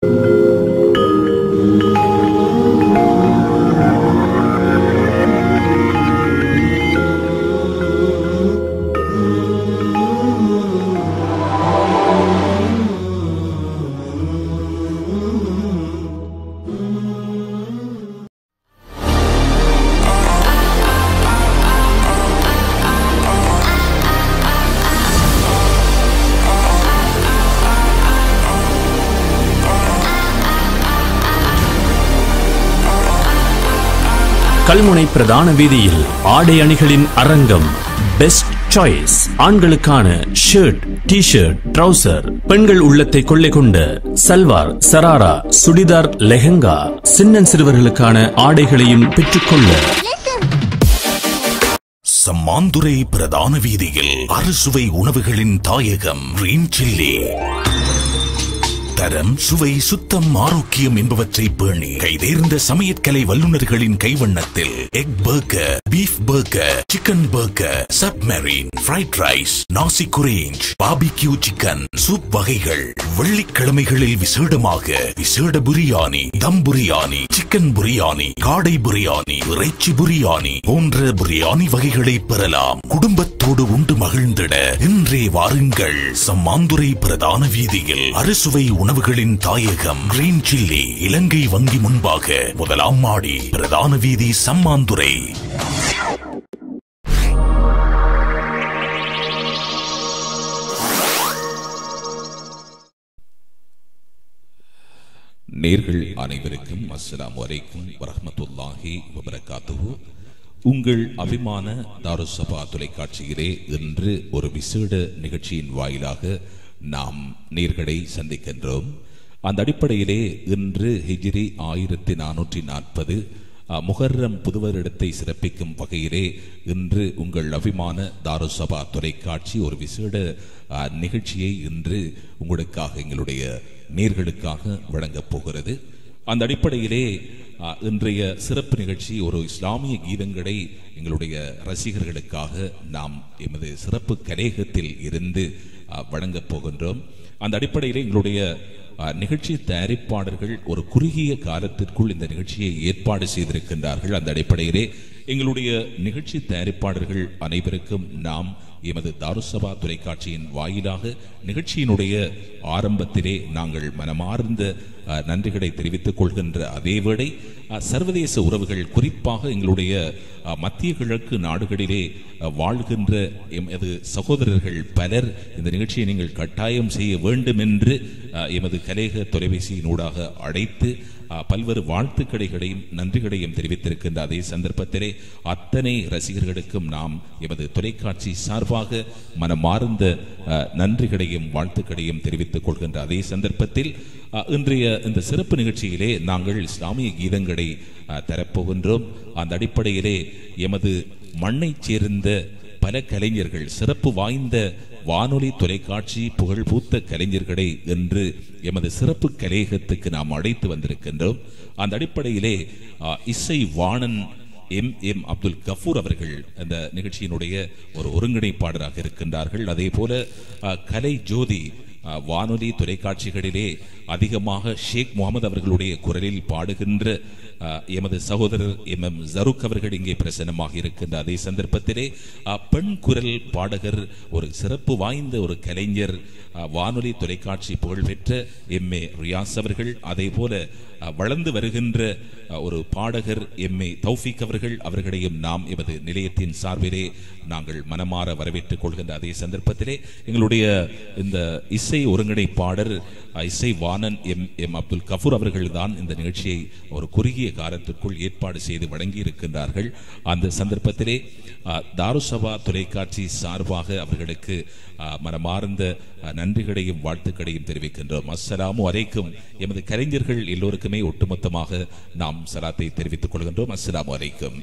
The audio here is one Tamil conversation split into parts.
கல்முனை பிரதான வீதியில் ஆடை அணிகளின் அரங்கம் பெஸ்ட் சாய்ஸ் ஆண்களுக்கான ஷர்ட் டி ஷர்ட் ட்ரவுசர் பெண்கள் உள்ளத்தை கொள்ளை கொண்ட சல்வார் சராரா சுடிதார் லெஹங்கா சின்னன் சிறுவர்களுக்கான ஆடைகளையும் பெற்றுக்கொள்ள சம்மாந்துறை பிரதான வீதியில் அறுசுவை உணவுகளின் தாயகம் கிரீன் சில்லி தரம் சுவை சுத்தம் ஆரோக்கியம் என்பவற்றை பேணி கைதேர்ந்த சமையற்கலை வல்லுநர்களின் கைவண்ணத்தில் egg burger beef burger chicken burger submarine fried rice nasi goreng barbecue chicken soup வகைகள் வெள்ளிக்கிழமைகளில் விசேடமாக விசேட பிரியாணி தம் பிரியாணி சிக்கன் பிரியாணி காடை பிரியாணி இறைச்சி பிரியாணி போன்ற பிரியாணி வகைகளை பெறலாம் குடும்பத்தோடு உண்டு மகிழ்ந்திட இன்றே வாருங்கள் சம்மாந்துறை பிரதான வீதியில் அறுசுவை உணவுகளின் தாயகம் கிரீன் சில்லி இலங்கை வங்கி முன்பாக முதலாம் மாடி பிரதான வீதி சம்மாந்துறை நேர்கள் அனைவருக்கும் அஸ்ஸலாமு அலைக்கும் வரஹ்மத்துல்லாஹி வபரகாத்துஹு உங்கள் அபிமான தாருசபா தொலைக்காட்சியிலே இன்று ஒரு விசேட நிகழ்ச்சியின் வாயிலாக நாம் நேர்களை சந்திக்கின்றோம் அந்த அடிப்படையிலே இன்று ஹிஜ்ரி ஆயிரத்தி நானூற்றி நாற்பது முகர்ரம் புதுவரிடத்தை சிறப்பிக்கும் வகையிலே இன்று உங்கள் அபிமான தாருசபா தொலைக்காட்சி ஒரு விசேட அ, நிகழ்ச்சியை இன்று உங்களுக்காக எங்களுடைய நேர்களுக்காக வழங்கப் போகிறது அந்த அடிப்படையிலே அ, இன்றைய சிறப்பு நிகழ்ச்சி ஒரு இஸ்லாமிய கீதங்களை எங்களுடைய ரசிகர்களுக்காக நாம் எமது சிறப்பு கலேகத்தில் இருந்து அ, வழங்கப் போகின்றோம் அந்த அடிப்படையிலே எங்களுடைய அ, நிகழ்ச்சி தயாரிப்பாளர்கள் ஒரு குறுகிய காலத்திற்குள் இந்த நிகழ்ச்சியை ஏற்பாடு செய்திருக்கின்றார்கள் அந்த அடிப்படையிலே எங்களுடைய நிகழ்ச்சி தயாரிப்பாளர்கள் அனைவருக்கும் நாம் எமது தாருசபா தொலைக்காட்சியின் வாயிலாக நிகழ்ச்சியினுடைய ஆரம்பத்திலே நாங்கள் மனமார்ந்த அஹ், நன்றிகளை தெரிவித்துக் கொள்கின்ற அதேவேளை அஹ், சர்வதேச உறவுகள் குறிப்பாக எங்களுடைய அஹ், மத்திய கிழக்கு நாடுகளிலே அஹ், வாழ்கின்ற எமது சகோதரர்கள் பலர் இந்த நிகழ்ச்சியை நீங்கள் கட்டாயம் செய்ய வேண்டும் என்று அஹ், எமது கலேக தொலைபேசியினூடாக அழைத்து அஹ், பல்வேறு வாழ்த்துக்களைகளையும் நன்றிகளையும் தெரிவித்திருக்கின்ற அதே சந்தர்ப்பத்திலே அத்தனை ரசிகர்களுக்கும் நாம் எமது தொலைக்காட்சி சார்பாக மனமார்ந்த அஹ், நன்றிகளையும் வாழ்த்துக்களையும் தெரிவித்துக் கொள்கின்ற அதே சந்தர்ப்பத்தில் அஹ், இன்றைய இந்த சிறப்பு நிகழ்ச்சியிலே நாங்கள் இஸ்லாமிய கீதங்களை அஹ், தரப்போகின்றோம் அந்த அடிப்படையிலே எமது மண்ணைச் சேர்ந்த பல கலைஞர்கள் சிறப்பு வாய்ந்த வானொலி தொலைக்காட்சி புகழ்பூத்த கலைஞர்களை என்று எமது சிறப்பு கலையகத்துக்கு நாம் அழைத்து வந்திருக்கின்றோம் அந்த அடிப்படையிலே ஆ, இசை வாணன் எம் எம் அப்துல் கஃபூர் அவர்கள் அந்த நிகழ்ச்சியினுடைய ஒரு ஒருங்கிணைப்பாளராக இருக்கின்றார்கள் அதே போல ஆ, கலை ஜோதி ஆ, வானொலி தொலைக்காட்சிகளிலே அதிகமாக ஷேக் முகமது அவர்களுடைய குரலில் பாடுகின்ற ஆ, எமது சகோதரர் எம் எம் ஜருக் அவர்கள் இங்கே பிரசன்னமாக இருக்கின்ற அதே சந்தர்ப்பத்திலே ஆ, பெண் குரல் பாடகர் ஒரு சிறப்பு வாய்ந்த ஒரு கலைஞர் ஆ, வானொலி தொலைக்காட்சி புகழ்பெற்ற எம் ஏ ரியாஸ் அவர்கள் அதே போல ஆ, வளர்ந்து வருகின்ற ஆ, ஒரு பாடகர் எம் ஏ தௌஃபிக் அவர்கள் அவர்களையும் நாம் எமது நிலையத்தின் சார்பிலே நாங்கள் மனமாற வரவேற்றுக் கொள்கின்ற அதே சந்தர்ப்பத்திலே எங்களுடைய இந்த இசை ஒருங்கிணைப்பாளர் ஆ, இசை வாணன் எம் எம் அப்துல் கஃபூர் அவர்கள் தான் இந்த நிகழ்ச்சியை ஒரு குறுகிய காலத்திற்குள் ஏற்பாடு செய்து வழங்கி இருக்கின்றார்கள் அந்த சந்தர்ப்பத்திலே ஆ, தாருசபா தொலைக்காட்சி சார்பாக அவர்களுக்கு ஆ, மனமார்ந்த ஆ, நன்றிகளையும் வாழ்த்துக்களையும் தெரிவிக்கின்றோம் அஸ்ஸலாமு அலைக்கும் எமது கலைஞர்கள் எல்லோருக்குமே ஒட்டுமொத்தமாக நாம் சலாத்தை தெரிவித்துக் கொள்கின்றோம் அஸ்ஸலாமு அலைக்கும்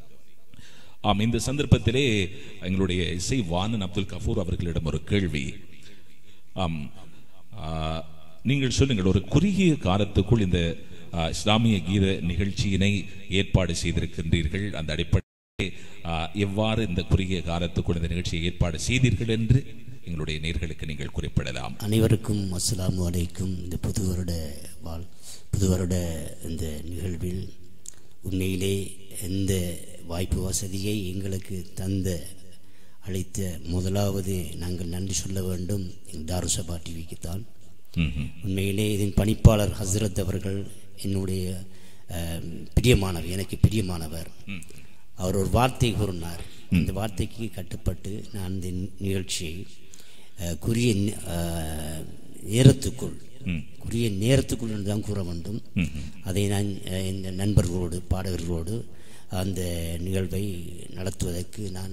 ஆம் இந்த சந்தர்ப்பத்திலே எங்களுடைய இசை வாணன் அப்துல் கஃபூர் அவர்களிடம் ஒரு கேள்வி ஆம் ஆ, நீங்கள் சொல்லுங்கள் ஒரு குறுகிய காலத்துக்குள் இந்த ஆ, இஸ்லாமிய கீத நிகழ்ச்சியினை ஏற்பாடு செய்திருக்கின்றீர்கள் அந்த அடிப்படையிலே ஆ, எவ்வாறு இந்த குறுகிய காலத்துக்குள் இந்த நிகழ்ச்சியை ஏற்பாடு செய்தீர்கள் என்று எங்களுடைய நேர்களுக்கு நீங்கள் குறிப்பிடலாம் அனைவருக்கும் அஸ்ஸலாமு அலைக்கும் இந்த புது வருட வாழ் புது வருட இந்த நிகழ்வில் உண்மையிலே இந்த வாய்ப்பு வசதியை எங்களுக்கு தந்த அளித்த முதலாவது நாங்கள் நன்றி சொல்ல வேண்டும் தாருசபா டிவிக்குத்தான் ம்ஹும். உண்மையிலே இதன் பணிப்பாளர் ஹஸ்ரத் அவர்கள் என்னுடைய அஹ், பிரியமானவர் எனக்கு பிரியமானவர் அவர் ஒரு வார்த்தை கூறினார் இந்த வார்த்தைக்கு கட்டுப்பட்டு நான் இந்த நிகழ்ச்சியை அஹ், குறிய நே- அஹ், நேரத்துக்குள் குறிய நேரத்துக்குள் என்று தான் கூற வேண்டும் அதை நான் அஹ், இந்த நண்பர்களோடு பாடகர்களோடு அந்த நிகழ்வை நடத்துவதற்கு நான்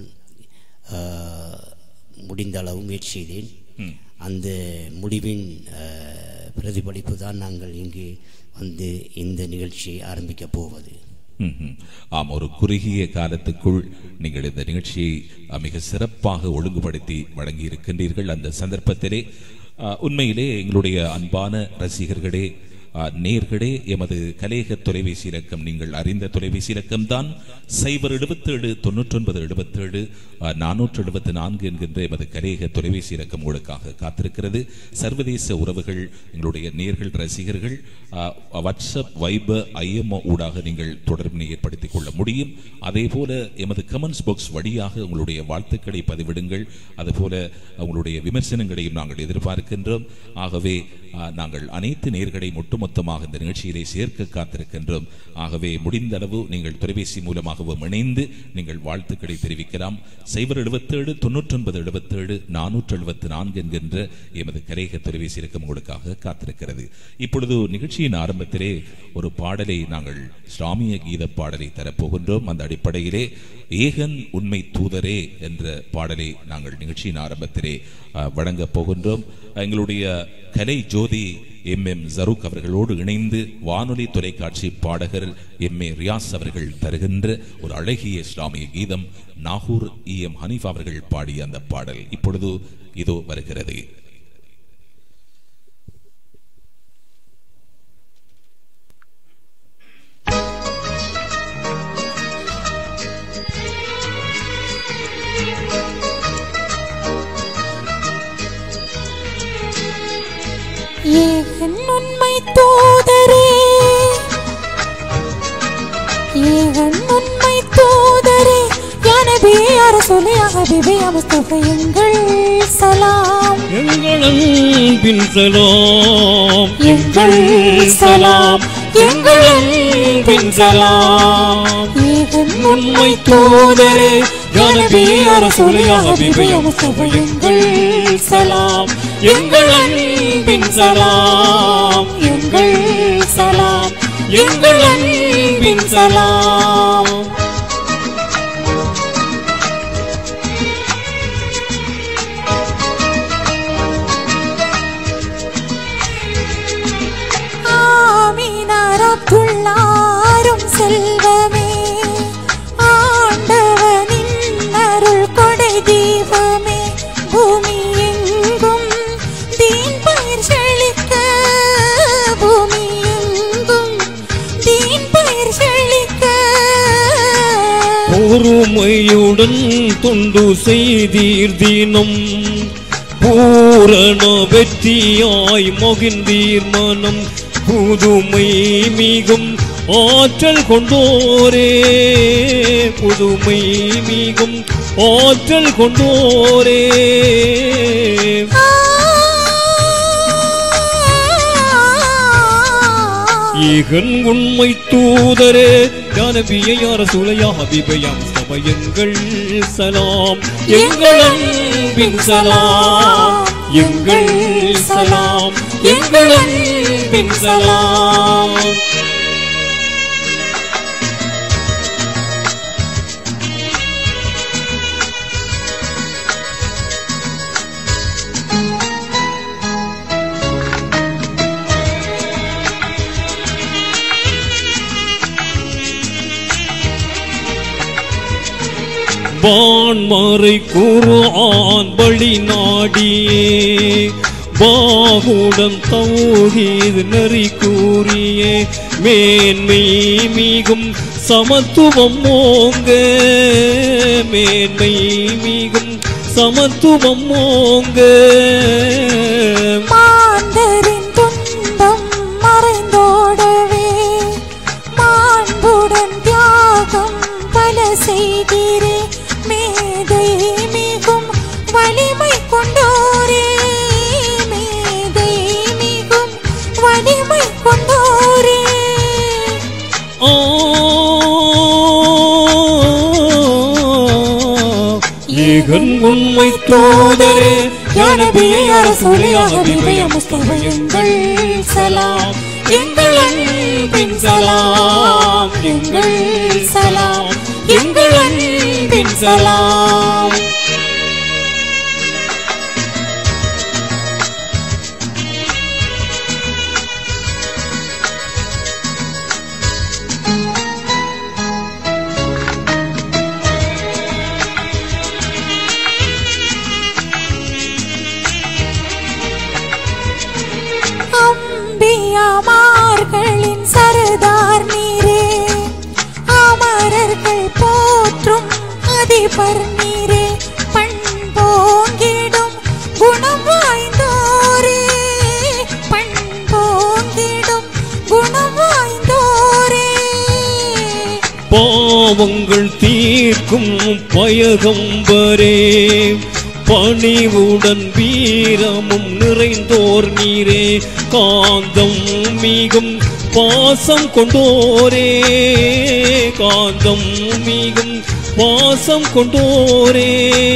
அஹ், முடிந்த அளவு முயற்சி செய்தேன் அந்த முடிவின் அஹ், பிரதிபலிப்பு தான் நாங்கள் இங்கு வந்து இந்த நிகழ்ச்சியை ஆரம்பிக்கப் போவது ம்ஹும். ஆம் ஒரு குறுகிய காலத்துக்குள் நீங்கள் இந்த நிகழ்ச்சியை அஹ், மிக சிறப்பாக ஒழுங்குபடுத்தி வழங்கி இருக்கின்றீர்கள் அந்த சந்தர்ப்பத்திலே அஹ், உண்மையிலே எங்களுடைய அன்பான ரசிகர்களே அஹ், நேர்களே எமது கலேக தொலைபேசி இலக்கம் நீங்கள் அறிந்த தொலைபேசி இலக்கம் தான் சைபர் எழுபத்தேழு தொண்ணூற்றொன்பது எழுபத்தேழு நானூற்று எழுபத்தி நான்கு என்கின்ற எமது கலேக தொலைபேசி இலக்கம் உங்களுக்காக காத்திருக்கிறது சர்வதேச உறவுகள் எங்களுடைய நேர்கள் ரசிகர்கள் அஹ், வாட்ஸ்அப் வைபர் ஐஎம்ஓ ஊடாக நீங்கள் தொடர்பினை ஏற்படுத்திக் கொள்ள முடியும் அதே போல எமது கமெண்ட்ஸ் பாக்ஸ் வழியாக உங்களுடைய வாழ்த்துக்களை பதிவிடுங்கள் அதுபோல உங்களுடைய விமர்சனங்களையும் நாங்கள் எதிர்பார்க்கின்றோம் ஆகவே அஹ், நாங்கள் அனைத்து நேர்களையும் ஒட்டுமொத்தமாக இந்த நிகழ்ச்சியிலே சேர்க்க காத்திருக்கின்றோம் ஆகவே முடிந்த அளவு நீங்கள் தொலைபேசி மூலமாகவும் இணைந்து நீங்கள் வாழ்த்துக்களை தெரிவிக்கலாம் சைபர் எழுபத்தேழு தொண்ணூற்றொன்பது எழுபத்தேழு நானூற்று எழுபத்தி நான்கு என்கின்ற எமது கரேக தொலைபேசி இலக்கம் உங்களுக்காக காத்திருக்கிறது இப்பொழுது நிகழ்ச்சியின் ஆரம்பத்திலே ஒரு பாடலை நாங்கள் இஸ்லாமிய கீத பாடலை தரப்போகின்றோம் அந்த அடிப்படையிலே ஏகன் உண்மை தூதரே என்ற பாடலை நாங்கள் நிகழ்ச்சியின் ஆரம்பத்திலே அஹ், வழங்கப் போகின்றோம் எங்களுடைய கலை ஜோதி எம் எம் ஜரூக் அவர்களோடு இணைந்து வானொலி தொலைக்காட்சி பாடகர் எம் ஏ ரியாஸ் அவர்கள் தருகின்ற ஒரு அழகிய இஸ்லாமிய கீதம் நாகூர் இ எம் ஹனீஃப் அவர்கள் பாடிய அந்த பாடல் இப்பொழுது இதோ வருகிறது ஏகன் உண்மை தூதரே ஏகன் உண்மை தூதரே யானபி அரசுலே அகபிபி அமுஸ்தப எங்கள் சலாம் எங்கள் அன்பின் சலாம் எங்கள் சலாம் எங்கள் அன்பின் சலாம் ஏகன் உண்மை தூதரே ஜனபி அரசுலே ஹபீபே முஸ்தபா எங்கள் சலாம் எங்கள் அன்பின் சலாம் எங்கள் சலாம் எங்கள் அன்பின் சலாம் ஆமீனார் அப்துல்லாரும் செல்வமே ஆண்டவனின் அருள் கொடை தீபமே பூமி எங்கும் தீன் பயிர் செழிக்க பூமி எங்கும் தீன் பயிர் செழிக்க பொறுமையுடன் தொண்டு செய்தீர் தினம் பூரண வெற்றியாய் மகிழ்ந்தீர் மனம் புதுமை மிகும் ஆற்றல் கொண்டோரே புதுமை மிகும் ஆற்றல் கொண்டோரே ஈகன் உண்மை தூதரே ஜானபியை யார சுலையா ஹபிபயாம் சபையங்கள் சலாம் எங்கள் அன்பின் சலாம் எங்கள் சலாம் எங்கள் அன்பின் சலாம் வான்மறை குர்ஆன் வழி நாடியே பாகுடம் தௌஹீத் நெறி கூறியே மேன்மை மிகும் சமத்துவம் ஓங்க மேன்மை மிகும் சமத்துவம் ஓங்க மாந்தரின் துன்பம் மறைந்தோடவே மாண்புடன் தியாகம் பல செய்கிறே மேதை மிகும் வலிமை கொண்டோரே மேதை மிகும் வலிமை கொண்டோரே ஆ ஏகன் உண்மை தூதரே யானபியை அரசுரையாக விபய முஸ்தப எங்கள் சலாம் எங்கள் அன்பின் சலாம் எங்கள் சலாம் எங்கள் அன்பின் சலாம் அம்பியாமார்களின் சரதார் நீரே அமரர்கள் போற்றும் அதிபர் நீரே பண்போங்கிடும் குணம் வாய்ந்தோரே பண்போங்கிடும் குணம் வாய்ந்தோரே பாவங்கள் தீர்க்கும் பயகம்பரே பணிவுடன் வீரமும் நிறைந்தோர் நீரே காந்தம் மிகும் பாசம் கொண்டோரே காந்தம் மிகும் பாசம் கொண்டோரே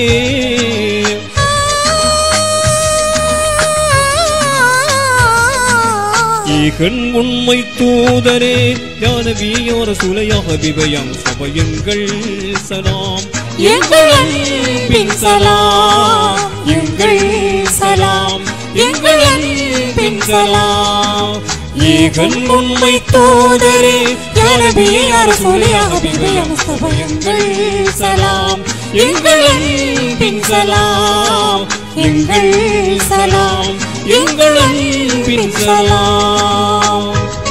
ஈகன் உண்மை தூதரே ஞானவியோர சுலையாக விபயம் சபையங்கள் சலாம் எங்கள் அன்பின் சலாம் எங்கள் சலாம் எங்கள் அன்பின் சலாம் ஈகன் உண்மை தூதரே யானபியை அரசுலையாக விபய முஸ்தப எங்கள் சலாம் எங்கள் அன்பின் சலாம் எங்கள் சலாம் எங்கள் அன்பின் சலாம்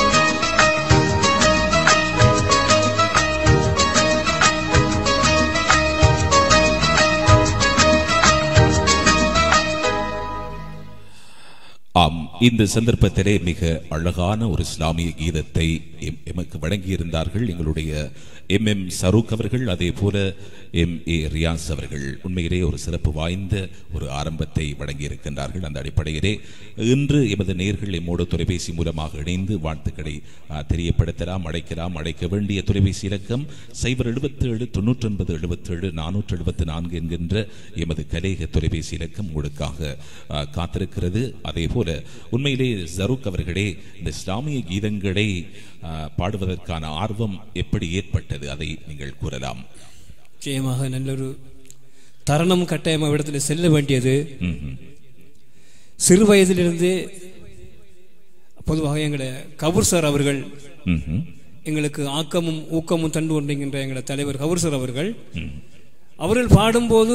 ஆம் இந்த சந்தர்ப்பத்திலே மிக அழகான ஒரு இஸ்லாமிய கீதத்தை எம்- எமக்கு வழங்கியிருந்தார்கள் எங்களுடைய எம் எம் சரூக் அவர்கள் அதே போல எம் ஏ ரியாஸ் அவர்கள் உண்மையிலே ஒரு சிறப்பு வாய்ந்த ஒரு ஆரம்பத்தை வழங்கியிருக்கின்றார்கள் அந்த அடிப்படையிலே இன்று எமது நேர்கள் எம்மோடு தொலைபேசி மூலமாக இணைந்து வாழ்த்துக்களை ஆ, தெரியப்படுத்தலாம் அழைக்கலாம் அழைக்க வேண்டிய தொலைபேசி இலக்கம் சைபர் எழுபத்தேழு தொண்ணூற்றி ஒன்பது எழுபத்தேழு நானூற்று எழுபத்தி நான்கு என்கின்ற எமது கலேக தொலைபேசி இலக்கம் உங்களுக்காக ஆ, காத்திருக்கிறது அதே போல உண்மையிலே ஜரூக் அவர்களே இந்த இஸ்லாமிய கீதங்களை ஆ, பாடுவதற்கான ஆர்வம் எப்படி ஏற்பட்டது அதை நீங்கள் கூறலாம் நிச்சயமாக நல்லொரு தருணம் கட்டாயம் இடத்துல செல்ல வேண்டியது ம்ஹும். சிறு வயதிலிருந்து பொதுவாக எங்களை கபூர் சார் அவர்கள் ம்ஹும். எங்களுக்கு ஆக்கமும் ஊக்கமும் தண்டு கொண்டிருக்கின்ற எங்களை தலைவர் கபூர் சார் அவர்கள் அவர்கள் பாடும்போது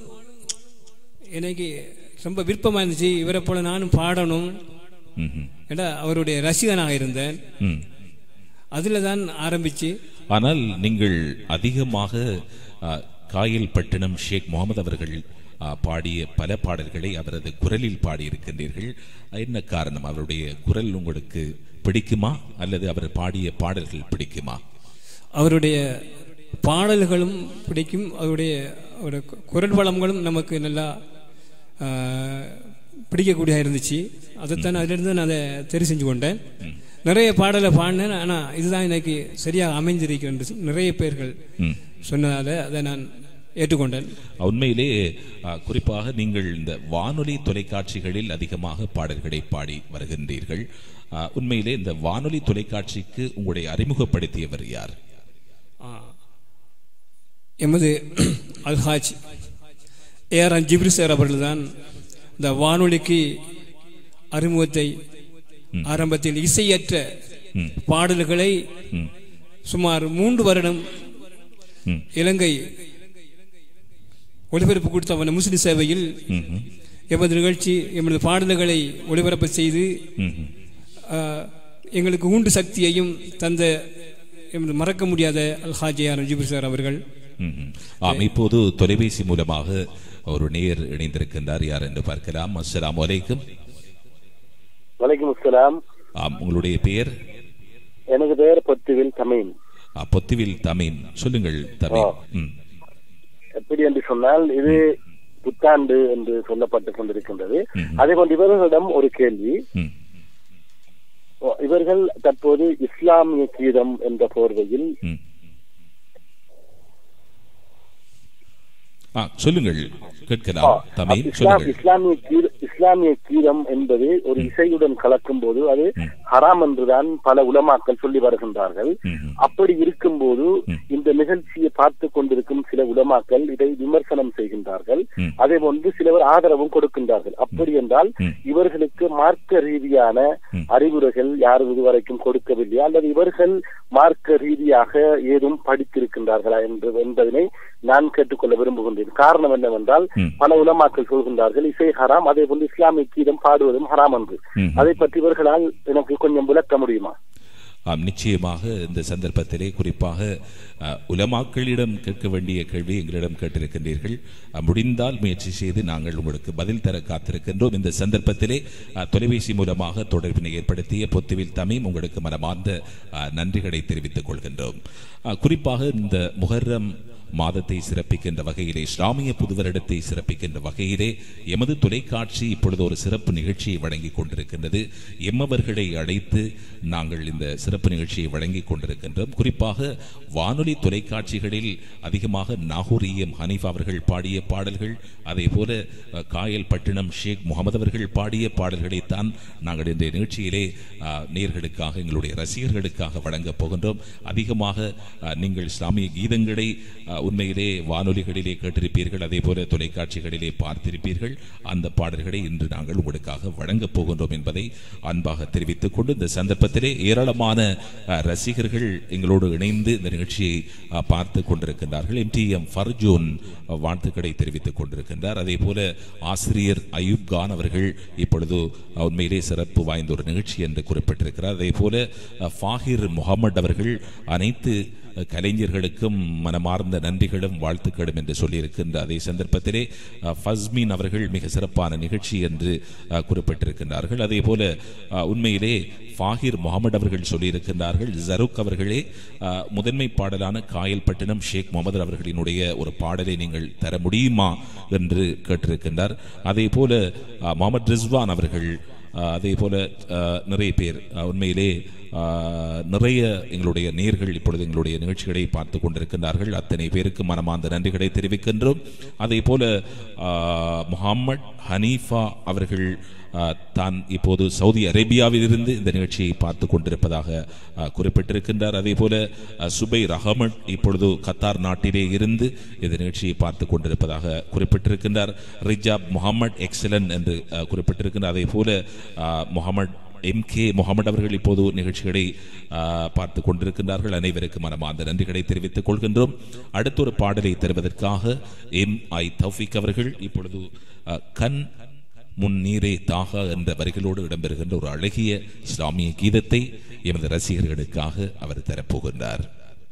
எனக்கு ரொம்ப விருப்பமாக இருந்துச்சு இவரை போல நானும் பாடணும் ம்ஹும். ஏன்னா அவருடைய ரசிகனாக இருந்தேன் ம். அதில் தான் ஆரம்பிச்சு ஆனால் நீங்கள் அதிகமாக ஆ, காயல் பட்டினம் ஷேக் முகமது அவர்கள் ஆ, பாடிய பல பாடல்களை அவரது குரலில் பாடியிருக்கின்றீர்கள் என்ன காரணம் அவருடைய குரல் உங்களுக்கு பிடிக்குமா அல்லது அவர் பாடிய பாடல்கள் பிடிக்குமா அவருடைய பாடல்களும் பிடிக்கும் அவருடைய அவருடைய குரல் வளங்களும் நமக்கு நல்லா ஆஹ், பிடிக்கக்கூடியதாக இருந்துச்சு அதைத்தான் அதிலிருந்து நான் அதை தெரிவு செஞ்சு கொண்டேன் நிறைய பாடலை பாடினேன் ஆனால் இதுதான் எனக்கு சரியாக அமைஞ்சிருக்கின்ற நிறைய பேர்கள் ம். சொன்னதால அதை நான் ஏற்றுக்கொண்டேன் உண்மையிலே ஆ, குறிப்பாக நீங்கள் இந்த வானொலி தொலைக்காட்சிகளில் அதிகமாக பாடல்களை பாடி வருகின்றீர்கள் ஆ, உண்மையிலே இந்த வானொலி தொலைக்காட்சிக்கு உங்களை அறிமுகப்படுத்தியவர் யார் எமது அல்ஹாஜ் ஏஆர் ஜிப்ரி சார் அவர்கள் தான் இந்த வானொலிக்கு அறிமுகத்தை ஆரம்பத்தில் இசையற்ற பாடல்களை சுமார் மூன்று வருடம் ம். இலங்கை ஒளிபரப்பு கொடுத்த அவன முஸ்லிம் சேவையில் எமது நிகழ்ச்சி எமது பாடல்களை ஒளிபரப்பு செய்து ம்ஹும். ஆஹ், எங்களுக்கு ஊண்டு சக்தியையும் தந்த எமது மறக்க முடியாத அல்ஹாஜியார் ஜிபுர் சார் அவர்கள் ம்ஹும். ஆம் இப்போது தொலைபேசி மூலமாக ஒரு நேர் இணைந்திருக்கின்றார் யார் என்று பார்க்கலாம் அஸ்ஸலாமு அலைக்கும் வலைக்கும் அஸ்ஸலாம் ஆம் உங்களுடைய பெயர் எனக்கு பெயர் பத்துவில் தமிழ் ஆ, பொத்துவில் தமின் சொல்லுங்கள் தமின் ம் எப்படி என்று சொன்னால் இது புத்தாண்டு என்று சொல்லப்பட்டு கொண்டிருக்கின்றது அதே போன்று இவர்களிடம் ஒரு கேள்வி ம் இவர்கள் தற்போது இஸ்லாமிய கீதம் என்ற போர்வையில் ம் ஆ சொல்லுங்கள் கேட்கலாம் தமிழ் இஸ்லாம் சொல்லுங்கள் இஸ்லாமிய கீத- இஸ்லாமிய கீதம் என்பது ஒரு இசையுடன் கலக்கும் போது அது ஹராம் என்றுதான் பல உலமாக்கள் சொல்லி வருகின்றார்கள் ம்ஹும். அப்படி இருக்கும்போது இந்த நிகழ்ச்சியை பார்த்து கொண்டிருக்கும் சில உலமாக்கள் இதை விமர்சனம் செய்கின்றார்கள் ம். அதே போன்று சிலவர் ஆதரவும் கொடுக்கின்றார்கள் அப்படி என்றால் ம். இவர்களுக்கு மார்க்க ரீதியான ம். அறிவுரைகள் யாரும் இதுவரைக்கும் கொடுக்கவில்லையா அல்லது இவர்கள் மார்க்க ரீதியாக ஏதும் படித்திருக்கின்றார்களா என்று என்பதனை நான் கேட்டுக்கொள்ள விரும்புகின்றேன் காரணம் என்னவென்றால் ம். பல உலமாக்கள் சொல்கின்றார்கள் இசை ஹராம் அதே போன்று இஸ்லாமிய கீதம் பாடுவதும் ஹராம் என்று ம். அதை பற்றி இவர்களால் எனக்கு கொஞ்சம் விளக்க முடியுமா ஆம் நிச்சயமாக இந்த சந்தர்ப்பத்திலே குறிப்பாக அஹ், உலமாக்களிடம் கேட்க வேண்டிய கேள்வி எங்களிடம் கேட்டிருக்கின்றீர்கள் அஹ், முடிந்தால் முயற்சி செய்து நாங்கள் உங்களுக்கு பதில் தர காத்திருக்கின்றோம் இந்த சந்தர்ப்பத்திலே அஹ், தொலைபேசி மூலமாக தொடர்பினை ஏற்படுத்திய பொத்துவில் தமிழ் உங்களுக்கு மனமார்ந்த அஹ், நன்றிகளை தெரிவித்துக் கொள்கின்றோம் அஹ், குறிப்பாக இந்த முஹர்ரம் மாதத்தை சிறப்பிக்கின்ற வகையிலே இஸ்லாமிய புது வருடத்தை சிறப்பிக்கின்ற வகையிலே எமது தொலைக்காட்சி இப்பொழுது ஒரு சிறப்பு நிகழ்ச்சியை வழங்கிக் கொண்டிருக்கின்றது எம்மவர்களை அழைத்து நாங்கள் இந்த சிறப்பு நிகழ்ச்சியை வழங்கிக் கொண்டிருக்கின்றோம் குறிப்பாக வானொலி தொலைக்காட்சிகளில் அதிகமாக நாகூரியம் ஹனீஃப் அவர்கள் பாடிய பாடல்கள் அதே போல அஹ், காயல் பட்டினம் ஷேக் முகமது அவர்கள் பாடிய பாடல்களைத்தான் நாங்கள் இந்த நிகழ்ச்சியிலே அஹ், நேர்களுக்காக எங்களுடைய ரசிகர்களுக்காக வழங்கப் போகின்றோம் அதிகமாக அஹ், நீங்கள் இஸ்லாமிய கீதங்களை அஹ், உண்மையிலே வானொலிகளிலே கேட்டிருப்பீர்கள் அதே போல தொலைக்காட்சிகளிலே பார்த்திருப்பீர்கள் அந்த பாடல்களை இன்று நாங்கள் உங்களுக்காக வழங்கப் போகின்றோம் என்பதை அன்பாக தெரிவித்துக் கொண்டு இந்த சந்தர்ப்பத்திலே ஏராளமான அஹ், ரசிகர்கள் எங்களோடு இணைந்து இந்த நிகழ்ச்சியை அஹ், பார்த்து கொண்டிருக்கின்றார்கள் எம்டிஎம் ஃபர்ஜூன் அஹ், வாழ்த்துக்களை தெரிவித்துக் கொண்டிருக்கின்றார் அதே போல ஆசிரியர் அயூப் கான் அவர்கள் இப்பொழுது அஹ், உண்மையிலே சிறப்பு வாய்ந்த ஒரு நிகழ்ச்சி என்று குறிப்பிட்டிருக்கிறார் அதே போல அஹ், ஃபாஹிர் முகமது அவர்கள் அனைத்து அஹ், கலைஞர்களுக்கும் மனமார்ந்த நன்றிகளும் வாழ்த்துக்களும் என்று சொல்லியிருக்கின்ற அதே சந்தர்ப்பத்திலே அஹ், ஃபஸ்மீன் அவர்கள் மிக சிறப்பான நிகழ்ச்சி என்று அஹ், குறிப்பிட்டிருக்கின்றார்கள் அதே போல அஹ், உண்மையிலே ஃபாஹிர் முகமது அவர்கள் சொல்லியிருக்கின்றார்கள் ஜருக் அவர்களே அஹ், முதன்மை பாடலான காயல்பட்டினம் ஷேக் முகமது அவர்களினுடைய ஒரு பாடலை நீங்கள் தர முடியுமா என்று கேட்டிருக்கின்றார் அதே போல அஹ், முகமது ரிஸ்வான் அவர்கள் அஹ், அதே போல அஹ், நிறைய பேர் அஹ், உண்மையிலே அஹ், நிறைய எங்களுடைய நேர்கள் இப்பொழுது எங்களுடைய நிகழ்ச்சிகளை பார்த்து கொண்டிருக்கின்றார்கள் அத்தனை பேருக்கு மனமார்ந்த நன்றிகளை தெரிவிக்கின்றோம் அதே போல அஹ், முஹம்மட் ஹனீஃபா அவர்கள் அஹ், தான் இப்போது சவுதி அரேபியாவில் இருந்து இந்த நிகழ்ச்சியை பார்த்து கொண்டிருப்பதாக அஹ், குறிப்பிட்டிருக்கின்றார் அதே போல அஹ், சுபைர் அகமட் இப்பொழுது கத்தார் நாட்டிலே இருந்து இந்த நிகழ்ச்சியை பார்த்து கொண்டிருப்பதாக குறிப்பிட்டிருக்கின்றார் ரிஜாப் முகமட் எக்ஸலன் என்று அஹ், குறிப்பிட்டிருக்கின்றார் அதே போல அஹ், முகமட் எம் கே முகமது அவர்கள் இப்போது நிகழ்ச்சிகளை அஹ், பார்த்து கொண்டிருக்கின்றார்கள் அனைவருக்கு மனமார்ந்த நன்றிகளை தெரிவித்துக் கொள்கின்றோம் அடுத்த ஒரு பாடலை தருவதற்காக எம் ஐ தௌஃபிக் அவர்கள் இப்பொழுது அஹ், கண் முன் நீரே தாகா என்ற வரிகளோடு இடம்பெறுகின்ற ஒரு அழகிய இஸ்லாமிய கீதத்தை எமது ரசிகர்களுக்காக அவர் தரப்போகின்றார்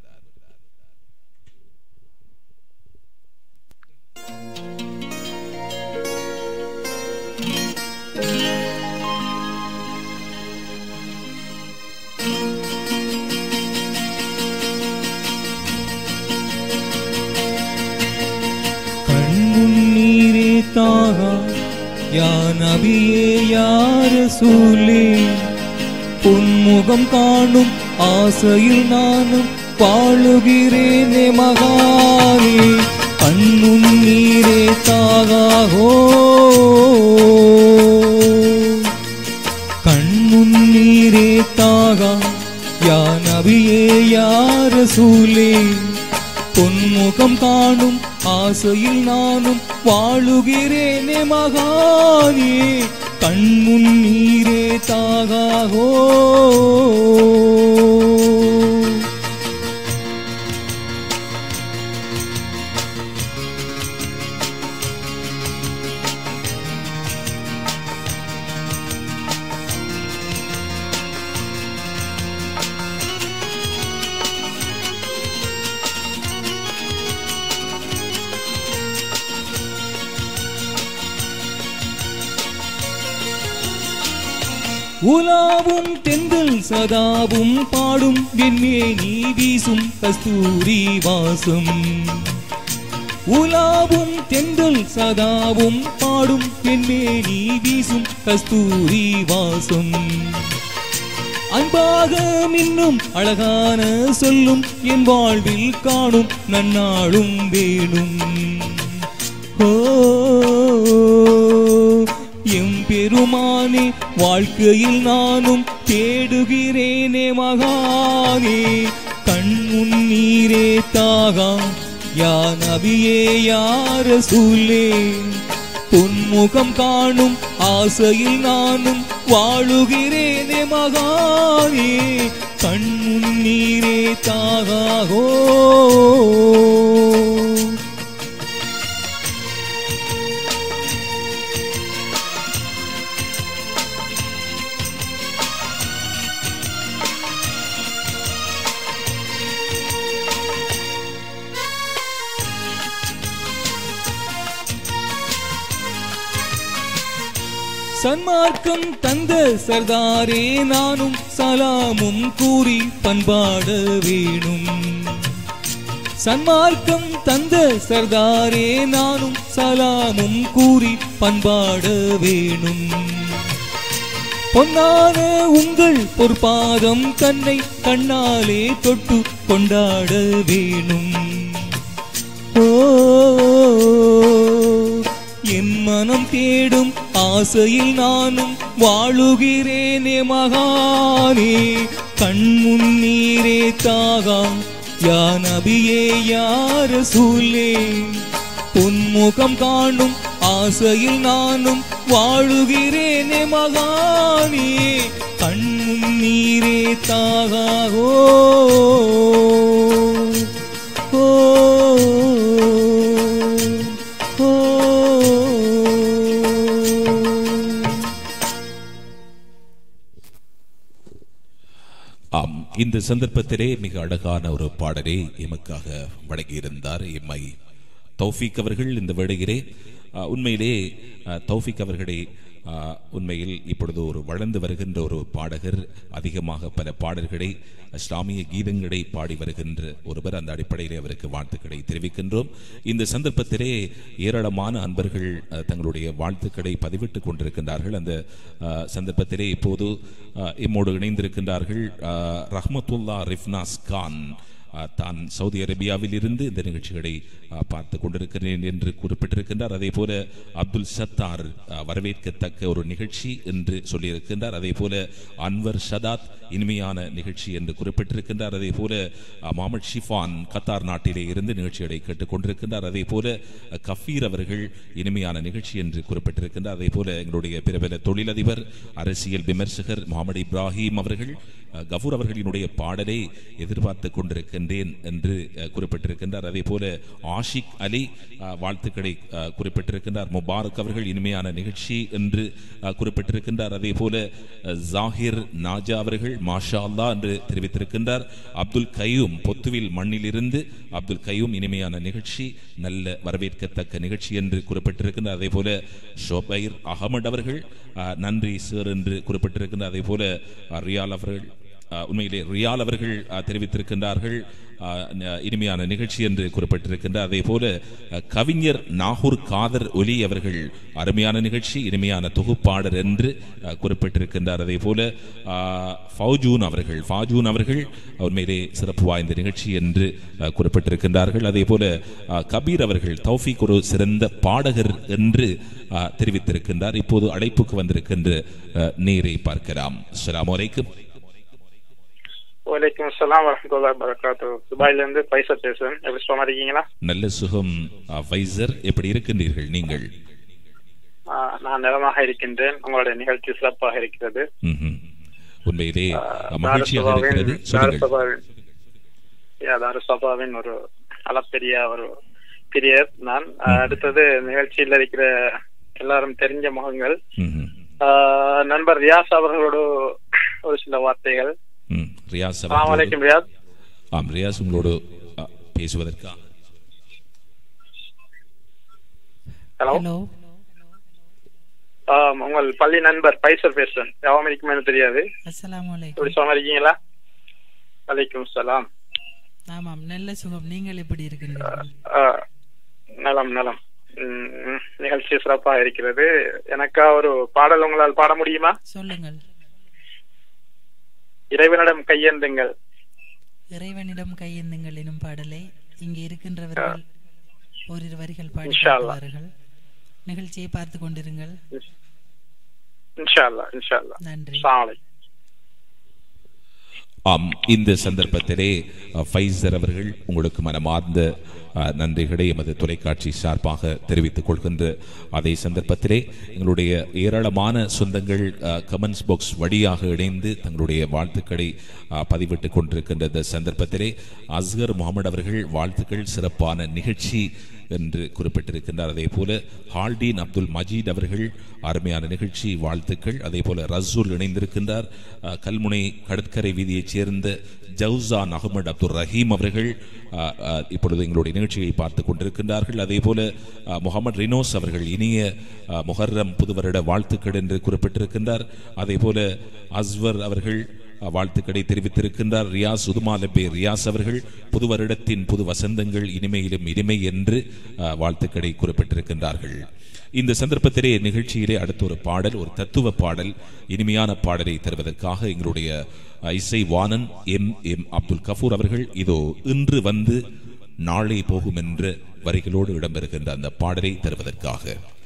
கண்முன்னீரே தாகா யா நபியே யார சூலே பொன்முகம் காணும் ஆசையில் நானும் வாழுகிறேனே மகானே கண்ணும் நீரே தாகாகோ கண்முன் நீரே தாகா யா நபியே யார சூலே பொன்முகம் காணும் ஆசையில் நானும் வாழுகிறேனே மகானே கண்முன் நீரே தாகாகோ உலாவும் தென்றல் சதாவும் பாடும் வெண்மேனி வீசும் கஸ்தூரி வாசம் உலாவும் தென்றல் சதாவும் பாடும் வெண்மேனி வீசும் கஸ்தூரி வாசம் அன்பாக மின்னும் அழகான சொல்லும் என் வாழ்வில் காணும் நன்னாளும் வேணும் ஓ எம் பெருமானே வாழ்க்கையில் நானும் தேடுகிறேனே மகானே கண்முன் நீரே தாகா யா நபியே யார சூலே பொன்முகம் காணும் ஆசையில் நானும் வாழுகிறேனே மகானே கண்முன் நீரே தாகாகோ சன்மார்க்கம் தந்த சர்தாரே நானும் சலாமும் கூறி பண்பாட வேணும் சன்மார்க்கம் தந்த சர்தாரே நானும் சலாமும் கூறி பண்பாட வேணும் பொன்னான உங்கள் பொற்பாதம் தன்னை கண்ணாலே தொட்டு கொண்டாட வேணும் ஓ என் மனம் தேடும் ஆசையில் நானும் வாழுகிறேனே மகானே கண்முன் நீரே தாகா யா நபியே யார சூலே பொன்முகம் காணும் ஆசையில் நானும் வாழுகிறேனே மகானே கண்முன் நீரே தாகாகோ ஓ ஓ ஆம் இந்த சந்தர்ப்பத்திலே மிக அழகான ஒரு பாடலை எமக்காக வழங்கியிருந்தார் எம்ஐ தௌஃபீக் அவர்கள் இந்த வேளையிலே ஆ, உண்மையிலே ஆ, தௌஃபீக் அவர்களை ஆ, உண்மையில் இப்பொழுது ஒரு வளர்ந்து வருகின்ற ஒரு பாடகர் அதிகமாக பல பாடல்களை இஸ்லாமிய கீதங்களை பாடி வருகின்ற ஒருவர் அந்த அடிப்படையிலே அவருக்கு வாழ்த்துக்களை தெரிவிக்கின்றோம் இந்த சந்தர்ப்பத்திலே ஏராளமான அன்பர்கள் அஹ், தங்களுடைய வாழ்த்துக்களை பதிவிட்டுக் கொண்டிருக்கின்றார்கள் அந்த அஹ், சந்தர்ப்பத்திலே இப்போது அஹ், எம்மோடு இணைந்திருக்கின்றார்கள் அஹ், ரஹ்மத்துல்லா ரிஃப்னாஸ் கான் அஹ், தான் சவுதி அரேபியாவில் இருந்து இந்த நிகழ்ச்சிகளை அஹ், பார்த்து கொண்டிருக்கிறேன் என்று குறிப்பிட்டிருக்கின்றார் அதே போல அப்துல் சத்தார் அஹ், வரவேற்கத்தக்க ஒரு நிகழ்ச்சி என்று சொல்லியிருக்கின்றார் அதே போல அன்வர் ஷதாத் இனிமையான நிகழ்ச்சி என்று குறிப்பிட்டிருக்கின்றார் அதே போல அஹ், முகமது ஷிஃபான் கத்தார் நாட்டிலே இருந்து நிகழ்ச்சிகளை கேட்டுக் கொண்டிருக்கின்றார் அதே போல அஹ், கஃபீர் அவர்கள் இனிமையான நிகழ்ச்சி என்று குறிப்பிட்டிருக்கின்றார் அதே போல எங்களுடைய பிரபல தொழிலதிபர் அரசியல் விமர்சகர் முகமது இப்ராஹிம் அவர்கள் அஹ், கஃபூர் அவர்களினுடைய பாடலை எதிர்பார்த்து கொண்டிருக்கின்றேன் என்று அஹ், குறிப்பிட்டிருக்கின்றார் அதே போல ஆஷிக் அலி அஹ், வாழ்த்துக்களை அஹ், குறிப்பிட்டிருக்கின்றார் முபாரக் அவர்கள் இனிமையான நிகழ்ச்சி என்று அஹ், குறிப்பிட்டிருக்கின்றார் அதே போல அஹ், ஜாகிர் நாஜா அவர்கள் மாஷா அல்லாஹ் என்று தெரிவித்திருக்கின்றார் அப்துல் கையூம் பொத்துவில் மண்ணிலிருந்து அப்துல் கையூம் இனிமையான நிகழ்ச்சி நல்ல வரவேற்கத்தக்க நிகழ்ச்சி என்று குறிப்பிட்டிருக்கின்றார் அதே போல ஷோபைர் அகமது அவர்கள் அஹ், நன்றி சார் என்று குறிப்பிட்டிருக்கின்றார் அதே போல அஹ், ரியால் அவர்கள் அஹ், உண்மையிலே ரியால் அவர்கள் அஹ், தெரிவித்திருக்கின்றார்கள் அஹ், ந- இனிமையான நிகழ்ச்சி என்று குறிப்பிட்டிருக்கின்றார் அதே போல அஹ், கவிஞர் நாகூர் காதர் ஒலி அவர்கள் அருமையான நிகழ்ச்சி இனிமையான தொகுப்பாளர் என்று அஹ், குறிப்பிட்டிருக்கின்றார் அதே போல அஹ், ஃபௌஜூன் அவர்கள் ஃபாஜூன் அவர்கள் உண்மையிலே சிறப்பு வாய்ந்த நிகழ்ச்சி என்று அஹ், குறிப்பிட்டிருக்கின்றார்கள் அதே போல அஹ், கபீர் அவர்கள் தௌஃபீக் ஒரு சிறந்த பாடகர் என்று அஹ், தெரிவித்திருக்கின்றார் இப்போது அழைப்புக்கு வந்திருக்கின்ற அஹ், நேரை பார்க்கலாம் அஸ்ஸலாமு அலைக்கும் வலைக்கம் அஸ்ஸலாம் வரமத்துல்லா வரகாத்து துபாயில இருந்து பைசா பேசுறேன் எப்படி சும்மா இருக்கீங்களா நல்ல சுகம் அஹ், ஃபைசர் எப்படி இருக்கின்றீர்கள் நீங்கள் ஆஹ் நான் நலமாக இருக்கின்றேன் உங்களுடைய நிகழ்ச்சி சிறப்பாக இருக்கிறது ம்ஹும். உண்மையிலே ஆஹ் அஹ், மகிழ்ச்சியாக தாருசபாவின் இருக்கிறது சொல்லுங்கள் தாருசபாவின் யா, தாருசபாவின் ஒரு அளப்பெரிய ஒரு பிரியர் நான் ஆஹ் அடுத்தது நிகழ்ச்சியில் இருக்கிற எல்லாரும் தெரிஞ்ச முகங்கள் ம்ஹும். ஆஹ் நண்பர் ரியாஸ் அவர்களோடு ஒரு சில வார்த்தைகள் ம், ரியாஸ் அஸ்ஸலாமு அவர்களோடு- அலைக்கும் ரியாஸ் ஆம் ரியாஸ் உங்களோடு அஹ், பேசுவதற்கா ஹலோ ஹலோ ஆம், உங்கள் பள்ளி நண்பர் பைசர் பேசுறேன் யாவும் இருக்குமே தெரியாது அஸ்ஸலாமு அலைக்கும் இப்படி சொன்ன இருக்கீங்களா வலைக்கும் சலாம் ஆமாம் நல்ல சுகம் நீங்கள் எப்படி இருக்கின்றீர்கள் ஆ, நலம் நலம் ம், ம், நிகழ்ச்சி சிறப்பாக இருக்கிறது எனக்கா ஒரு பாடல் உங்களால் பாட முடியுமா சொல்லுங்கள் இறைவனிடம் கையேந்துங்கள் இறைவனிடம் கையேந்துங்கள் எனும் பாடலை இங்கே இருக்கின்றவர்கள் ஓரிரு வரிகள் பாடி இன்ஷா அல்லாஹ். காட்டுவார்கள் நிகழ்ச்சியை பார்த்து கொண்டிருங்கள் இன்ஷா அல்லாஹ் இன்ஷா அல்லாஹ் நன்றி அஸ்ஸலாமு அலைக்கும். ஆம் இந்த சந்தர்ப்பத்திலே அஹ், ஃபைசர் அவர்கள் உங்களுக்கு மனமார்ந்த அஹ், நன்றிகளை எமது தொலைக்காட்சி சார்பாக தெரிவித்துக் கொள்கின்ற அதே சந்தர்ப்பத்திலே எங்களுடைய ஏராளமான சொந்தங்கள் கமெண்ட்ஸ் பாக்ஸ் வழியாக இணைந்து தங்களுடைய வாழ்த்துக்களை அஹ், பதிவிட்டுக் கொண்டிருக்கின்ற இந்த சந்தர்ப்பத்திலே அஸ்கர் முகமது அவர்கள் வாழ்த்துக்கள் சிறப்பான நிகழ்ச்சி என்று குறிப்பிட்டிருக்கின்றார் அதே போல ஹால்டீன் அப்துல் மஜீத் அவர்கள் அருமையான நிகழ்ச்சி வாழ்த்துக்கள் அதே போல ரசூல் இணைந்திருக்கின்றார் அஹ், கல்முனை கடற்கரை வீதியைச் சேர்ந்த ஜவுசான் அகமது அப்துல் ரஹீம் அவர்கள் அஹ், அஹ், இப்பொழுது எங்களுடைய நிகழ்ச்சியை பார்த்து கொண்டிருக்கின்றார்கள் அதே போல அஹ், முகமது ரினோஸ் அவர்கள் இனிய அஹ், முஹர்ரம் புது வருட வாழ்த்துக்கள் என்று குறிப்பிட்டிருக்கின்றார் அதே போல அஸ்வர் அவர்கள் அஹ், வாழ்த்துக்களை தெரிவித்திருக்கின்றார் ரியாஸ் உதுமா லப்பே ரியாஸ் அவர்கள் புது வருடத்தின் புது வசந்தங்கள் இனிமையிலும் இனிமை என்று அஹ், வாழ்த்துக்களை குறிப்பிட்டிருக்கின்றார்கள் இந்த சந்தர்ப்பத்திலே நிகழ்ச்சியிலே அடுத்த ஒரு பாடல் ஒரு தத்துவ பாடல் இனிமையான பாடலை தருவதற்காக எங்களுடைய அஹ், இசை வாணன் எம் எம் அப்துல் கஃபூர் அவர்கள் இதோ இன்று வந்து நாளை போகும் என்ற வரிகளோடு இடம்பெறுகின்ற அந்த பாடலை தருவதற்காக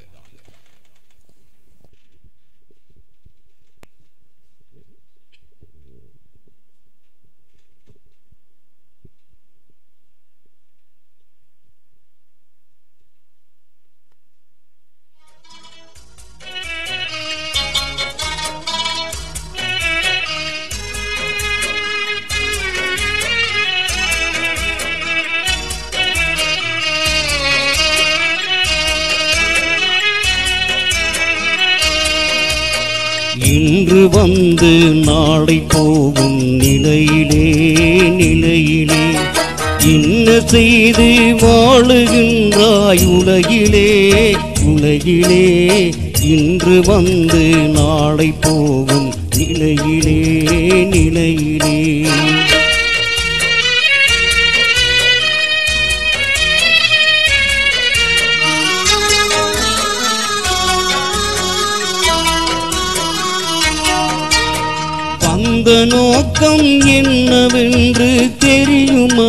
இன்று வந்து நாளை போகும் நிலையிலே நிலையிலே இன்ன செய்து வாழுகின்றாய் உலகிலே உலகிலே இன்று வந்து நாளை போகும் நிலையிலே நிலையிலே வந்த நோக்கம் என்னவென்று தெரியுமா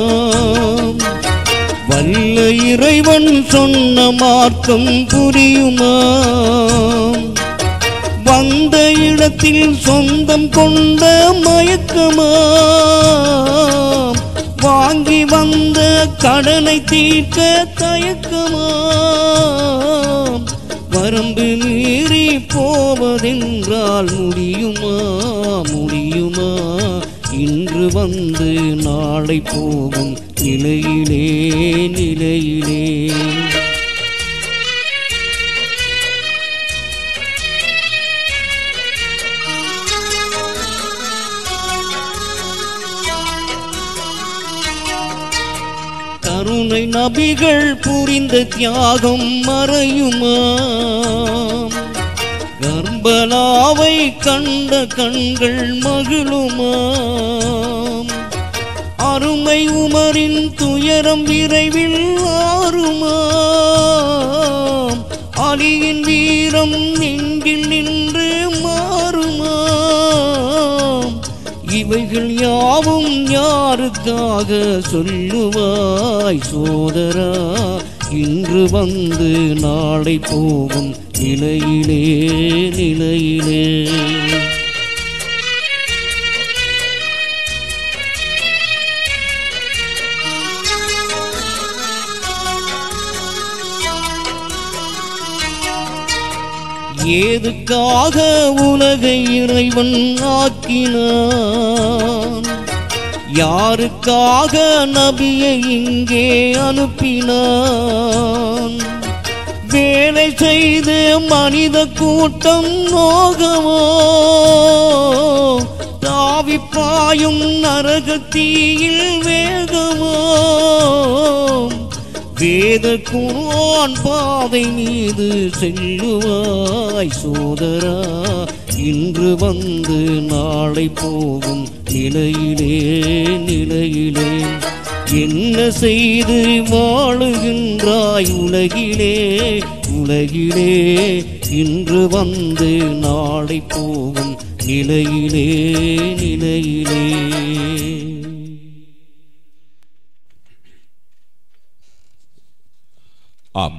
வல்ல இறைவன் சொன்ன மார்க்கம் புரியுமா வந்த இடத்தில் சொந்தம் கொண்ட மயக்கமா வாங்கி வந்த கடனை தீர்க்க தயக்கமா வரம்பு மீறி போவதென்றால் முடியுமா முடியுமா இன்று வந்து நாளை போகும் நிலையிலே நிலையிலே கருணை நபிகள் புரிந்த தியாகம் மறையுமா கர்பலாவை கண்ட கண்கள் மகிழுமா அருமை உமரின் துயரம் விரைவில் ஆறுமா அலியின் வீரம் நெஞ்சில் நின்று மாறுமா இவைகள் யாவும் யாருக்காக சொல்லுவாய் சோதரா இன்று வந்து நாளை போகும் நிலையிலே நிலையிலே ஏதுக்காக உலகை இறைவன் ஆக்கினான் யாருக்காக நபியை இங்கே அனுப்பினான் வேலை செய்து மனித கூட்டம் நோகவோ தாவி பாயும் நரக தீயில் வேகமோ வேத குர்ஆன் பாதை மீது செல்லுவாய் சோதரா இன்று வந்து நாளை போகும் நிலையிலே நிலையிலே என்ன செய்து வாழுகின்றாய் உலகிலே உலகிலே இன்று வந்து நாளை போகும் நிலையிலே நிலையிலே ஆம்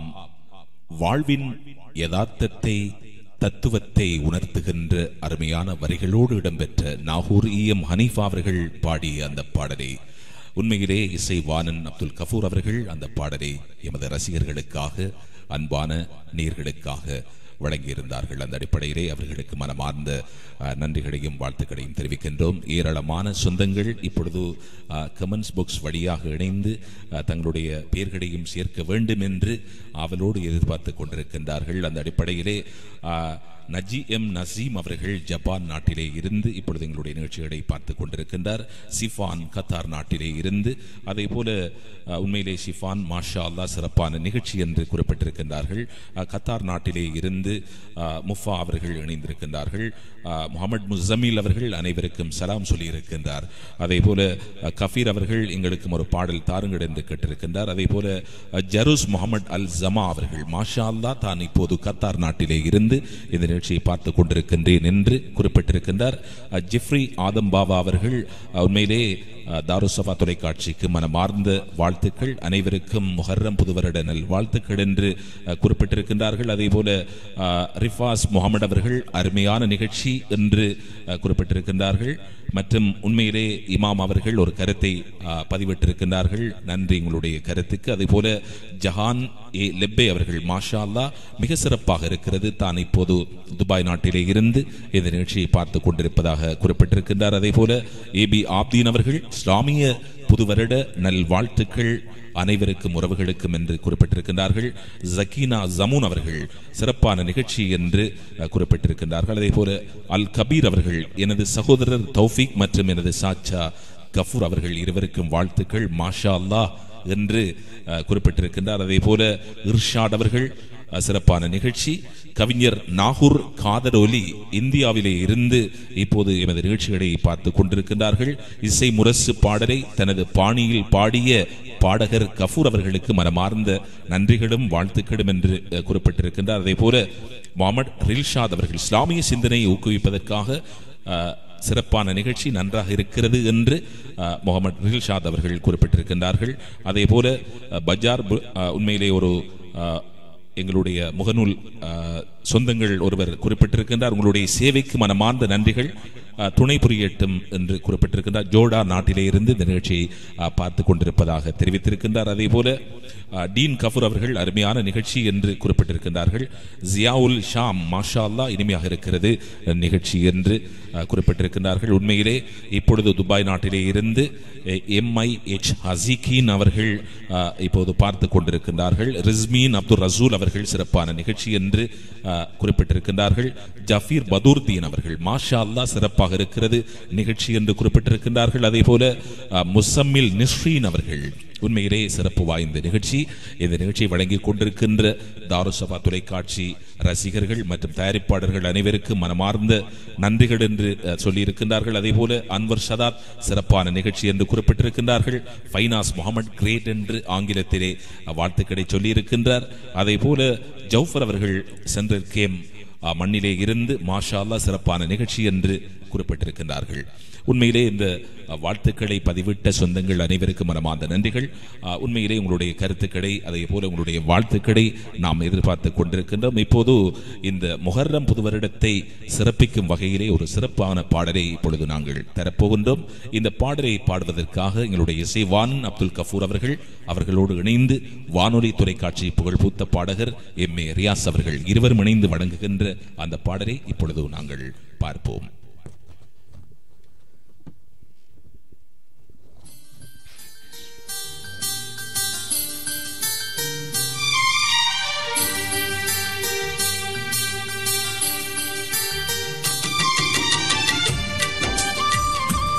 வாழ்வின் யதார்த்தத்தை தத்துவத்தை உணர்த்துகின்ற அருமையான வரிகளோடு இடம்பெற்ற நாகூர் இ எம் ஹனீஃபா அவர்கள் பாடிய அந்த பாடலை உண்மையிலே இசை வாணன் அப்துல் கஃபூர் அவர்கள் அந்த பாடலை எமது ரசிகர்களுக்காக அன்பான நேர்களுக்காக வழங்கியிருந்தார்கள் அந்த அடிப்படையிலே அவர்களுக்கு மனமார்ந்த அஹ், நன்றிகளையும் வாழ்த்துக்களையும் தெரிவிக்கின்றோம் ஏராளமான சொந்தங்கள் இப்பொழுது கமெண்ட்ஸ் பாக்ஸ் வழியாக இணைந்து அஹ், தங்களுடைய பெயர்களையும் சேர்க்க வேண்டும் என்று ஆவலோடு எதிர்பார்த்து கொண்டிருக்கின்றார்கள் அந்த அடிப்படையிலே அஹ், நஜி எம் நசீம் அவர்கள் ஜப்பான் நாட்டிலே இருந்து இப்பொழுது எங்களுடைய நிகழ்ச்சிகளை பார்த்து கொண்டிருக்கின்றார் சிஃபான் கத்தார் நாட்டிலே இருந்து அதே போல அஹ், உண்மையிலே சிஃபான் மாஷா அல்லாஹ் சிறப்பான நிகழ்ச்சி என்று குறிப்பிட்டிருக்கின்றார்கள் அஹ், கத்தார் நாட்டிலே இருந்து அஹ், முஃபா அவர்கள் இணைந்திருக்கின்றார்கள் அஹ், முகமது முசமில் அவர்கள் அனைவருக்கும் சலாம் சொல்லி இருக்கின்றார் அதே போல அஹ், கஃபீர் அவர்கள் எங்களுக்கும் ஒரு பாடல் தாருங்கள் என்று கேட்டிருக்கின்றார் அதே போல அஹ், ஜருஸ் முகமது அல் ஜமா அவர்கள் மாஷா அல்லாஹ் தான் இப்போது கத்தார் நாட்டிலே இருந்து இந்த நிகழ்ச்சியை பார்த்து கொண்டிருக்கின்றேன் என்று குறிப்பிட்டிருக்கின்றார் அஹ், ஜிப்ரி ஆதம் பாபா அவர்கள் அஹ், உண்மையிலே அஹ், தாருசபா தொலைக்காட்சிக்கு மனமார்ந்த வாழ்த்துக்கள் அனைவருக்கும் முஹர்ரம் புதுவருட நல் வாழ்த்துக்கள் என்று அஹ், குறிப்பிட்டிருக்கின்றார்கள் அதே போல அஹ், ரிஃபாஸ் முகமது அவர்கள் அருமையான நிகழ்ச்சி என்று அஹ், குறிப்பிட்டிருக்கின்றார்கள் மற்றும் உண்மையிலே இமாம் அவர்கள் ஒரு கருத்தை அஹ், பதிவிட்டிருக்கின்றார்கள் நன்றி உங்களுடைய கருத்துக்கு அதே போல ஜஹான் ஏ லெப்பே அவர்கள் மாஷா அல்லாஹ் மிக சிறப்பாக இருக்கிறது தான் இப்போது துபாய் நாட்டிலே இருந்து இந்த நிகழ்ச்சியை பார்த்து கொண்டிருப்பதாக குறிப்பிட்டிருக்கின்றார் அதே போல ஏபி ஆப்தீன் அவர்கள் இஸ்லாமிய புதுவருட நல்வாழ்த்துக்கள் அனைவருக்கும் உறவுகளுக்கும் என்று குறிப்பிட்டிருக்கின்றார்கள் ஜக்கீனா ஜமூன் அவர்கள் சிறப்பான நிகழ்ச்சி என்று அஹ், குறிப்பிட்டிருக்கின்றார்கள் அதே போல அல் கபீர் அவர்கள் எனது சகோதரர் தௌஃபிக் மற்றும் எனது சாச்சா கஃபூர் அவர்கள் இருவருக்கும் வாழ்த்துக்கள் மாஷா அல்லாஹ் என்று அஹ், குறிப்பிட்டிருக்கின்றார் அதே போல இர்ஷாட் அவர்கள் அஹ், சிறப்பான நிகழ்ச்சி கவிஞர் நாகூர் காதர் ஒலி இந்தியாவிலே இருந்து இப்போது எமது நிகழ்ச்சிகளை பார்த்து கொண்டிருக்கின்றார்கள் இசை முரசு பாடலை தனது பாணியில் பாடிய பாடகர் கஃபூர் அவர்களுக்கு மனமார்ந்த நன்றிகளும் வாழ்த்துக்களும் என்று அஹ், குறிப்பிட்டிருக்கின்றார் அதே போல முகமது ரில்ஷாத் அவர்கள் இஸ்லாமிய சிந்தனையை ஊக்குவிப்பதற்காக அஹ், சிறப்பான நிகழ்ச்சி நன்றாக இருக்கிறது என்று அஹ், முகமது ரில்ஷாத் அவர்கள் குறிப்பிட்டிருக்கின்றார்கள் அதே போல அஹ், பஜார் பு- அஹ், உண்மையிலே ஒரு அஹ், எங்களுடைய முகநூல் அஹ், சொந்தங்கள் ஒருவர் குறிப்பிட்டிருக்கின்றார் உங்களுடைய சேவைக்கு மனமார்ந்த நன்றிகள் அஹ், துணை புரியட்டும் என்று குறிப்பிட்டிருக்கின்றார் ஜோடா நாட்டிலே இருந்து இந்த நிகழ்ச்சியை அஹ், பார்த்து கொண்டிருப்பதாக தெரிவித்திருக்கின்றார் அதே போல அஹ், டீன் கஃபூர் அவர்கள் அருமையான நிகழ்ச்சி என்று குறிப்பிட்டிருக்கின்றார்கள் ஜியாவுல் ஷாம் மாஷா அல்லாஹ் இனிமையாக இருக்கிறது அஹ், நிகழ்ச்சி என்று அஹ், குறிப்பிட்டிருக்கின்றார்கள் உண்மையிலே இப்பொழுது துபாய் நாட்டிலே இருந்து எம்ஐ எச் ஹசீகின் அவர்கள் அஹ், இப்போது பார்த்து கொண்டிருக்கின்றார்கள் ரிஸ்மீன் அப்துல் ரசூல் அவர்கள் சிறப்பான நிகழ்ச்சி என்று அஹ், குறிப்பிட்டிருக்கின்றார்கள் ஜஃபீர் பதூர்தீன் அவர்கள் மாஷா அல்லாஹ் சிறப்பாக இருக்கிறது நிகழ்ச்சி என்று குறிப்பிட்டிருக்கின்றார்கள் அதே போல அஹ், முசம்மில் நிஸ்ரீன் அவர்கள் உண்மையிலே சிறப்பு வாய்ந்த நிகழ்ச்சி இந்த நிகழ்ச்சியை வழங்கி கொண்டிருக்கின்ற தாருசபா தொலைக்காட்சி ரசிகர்கள் மற்றும் தயாரிப்பாளர்கள் அனைவருக்கும் மனமார்ந்த நன்றிகள் என்று அஹ், சொல்லியிருக்கின்றார்கள் அதே போல அன்வர் சதாத் சிறப்பான நிகழ்ச்சி என்று குறிப்பிட்டிருக்கின்றார்கள் ஃபைனாஸ் முகமது கிரேட் என்று ஆங்கிலத்திலே அஹ், வாழ்த்துக்களை சொல்லியிருக்கின்றார் அதே போல ஜவுஃபர் அவர்கள் சென்றிருக்கேம் அஹ், மண்ணிலே இருந்து மாஷா அல்லாஹ் சிறப்பான நிகழ்ச்சி என்று குறிப்பிட்டிருக்கின்றார்கள் உண்மையிலே இந்த அஹ், வாழ்த்துக்களை பதிவிட்ட சொந்தங்கள் அனைவருக்கும் மனமார்ந்த நன்றிகள் அஹ், உண்மையிலே உங்களுடைய கருத்துக்களை அதே போல உங்களுடைய வாழ்த்துக்களை நாம் எதிர்பார்த்து கொண்டிருக்கின்றோம் இப்போது இந்த முஹர்ரம் புது வருடத்தை சிறப்பிக்கும் வகையிலே ஒரு சிறப்பான பாடலை இப்பொழுது நாங்கள் தரப்போகின்றோம் இந்த பாடலை பாடுவதற்காக எங்களுடைய இசைவான் அப்துல் கஃபூர் அவர்கள் அவர்களோடு இணைந்து வானொலி தொலைக்காட்சி புகழ்பூத்த பாடகர் எம் ஏ ரியாஸ் அவர்கள் இருவரும் இணைந்து வழங்குகின்ற அந்த பாடலை இப்பொழுது நாங்கள் பார்ப்போம்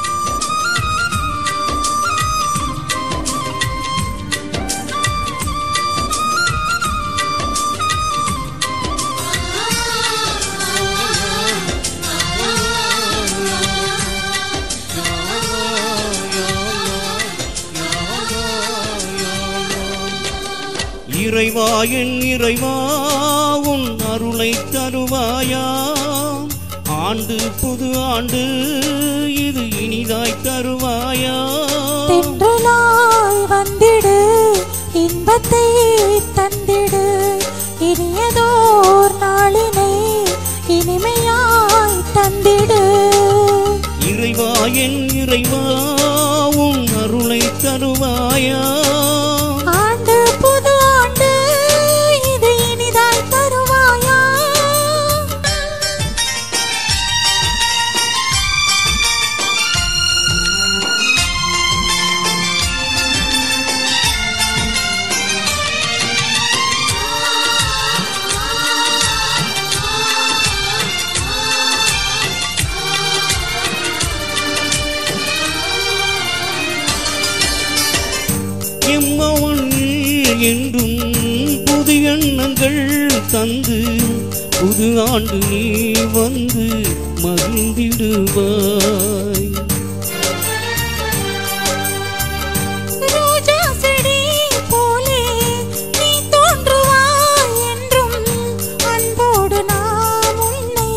ஆ இறைவா என் இறைவா உன் அருளை தருவாயா ஆண்டு புது ஆண்டு இது இனிதாய் தருவாயா தென்றலாய் வந்திடு இன்பத்தை தந்திடு இனியதோர் நாளினை இனிமையாய் தந்திடு இறைவா என் இறைவா உன் அருளை தருவாயா ஆண்டு புது ஆண்டு இது இனிதாய் தருவாயா எம்மவன் என்றும் புதிய எண்ணங்கள் தந்து புது ஆண்டு நீ வந்து மகிழ்ந்திடுவாய் ரோஜா செடி போலே நீ தோன்றுவாய் என்றும் அன்போடு நாம் உன்னை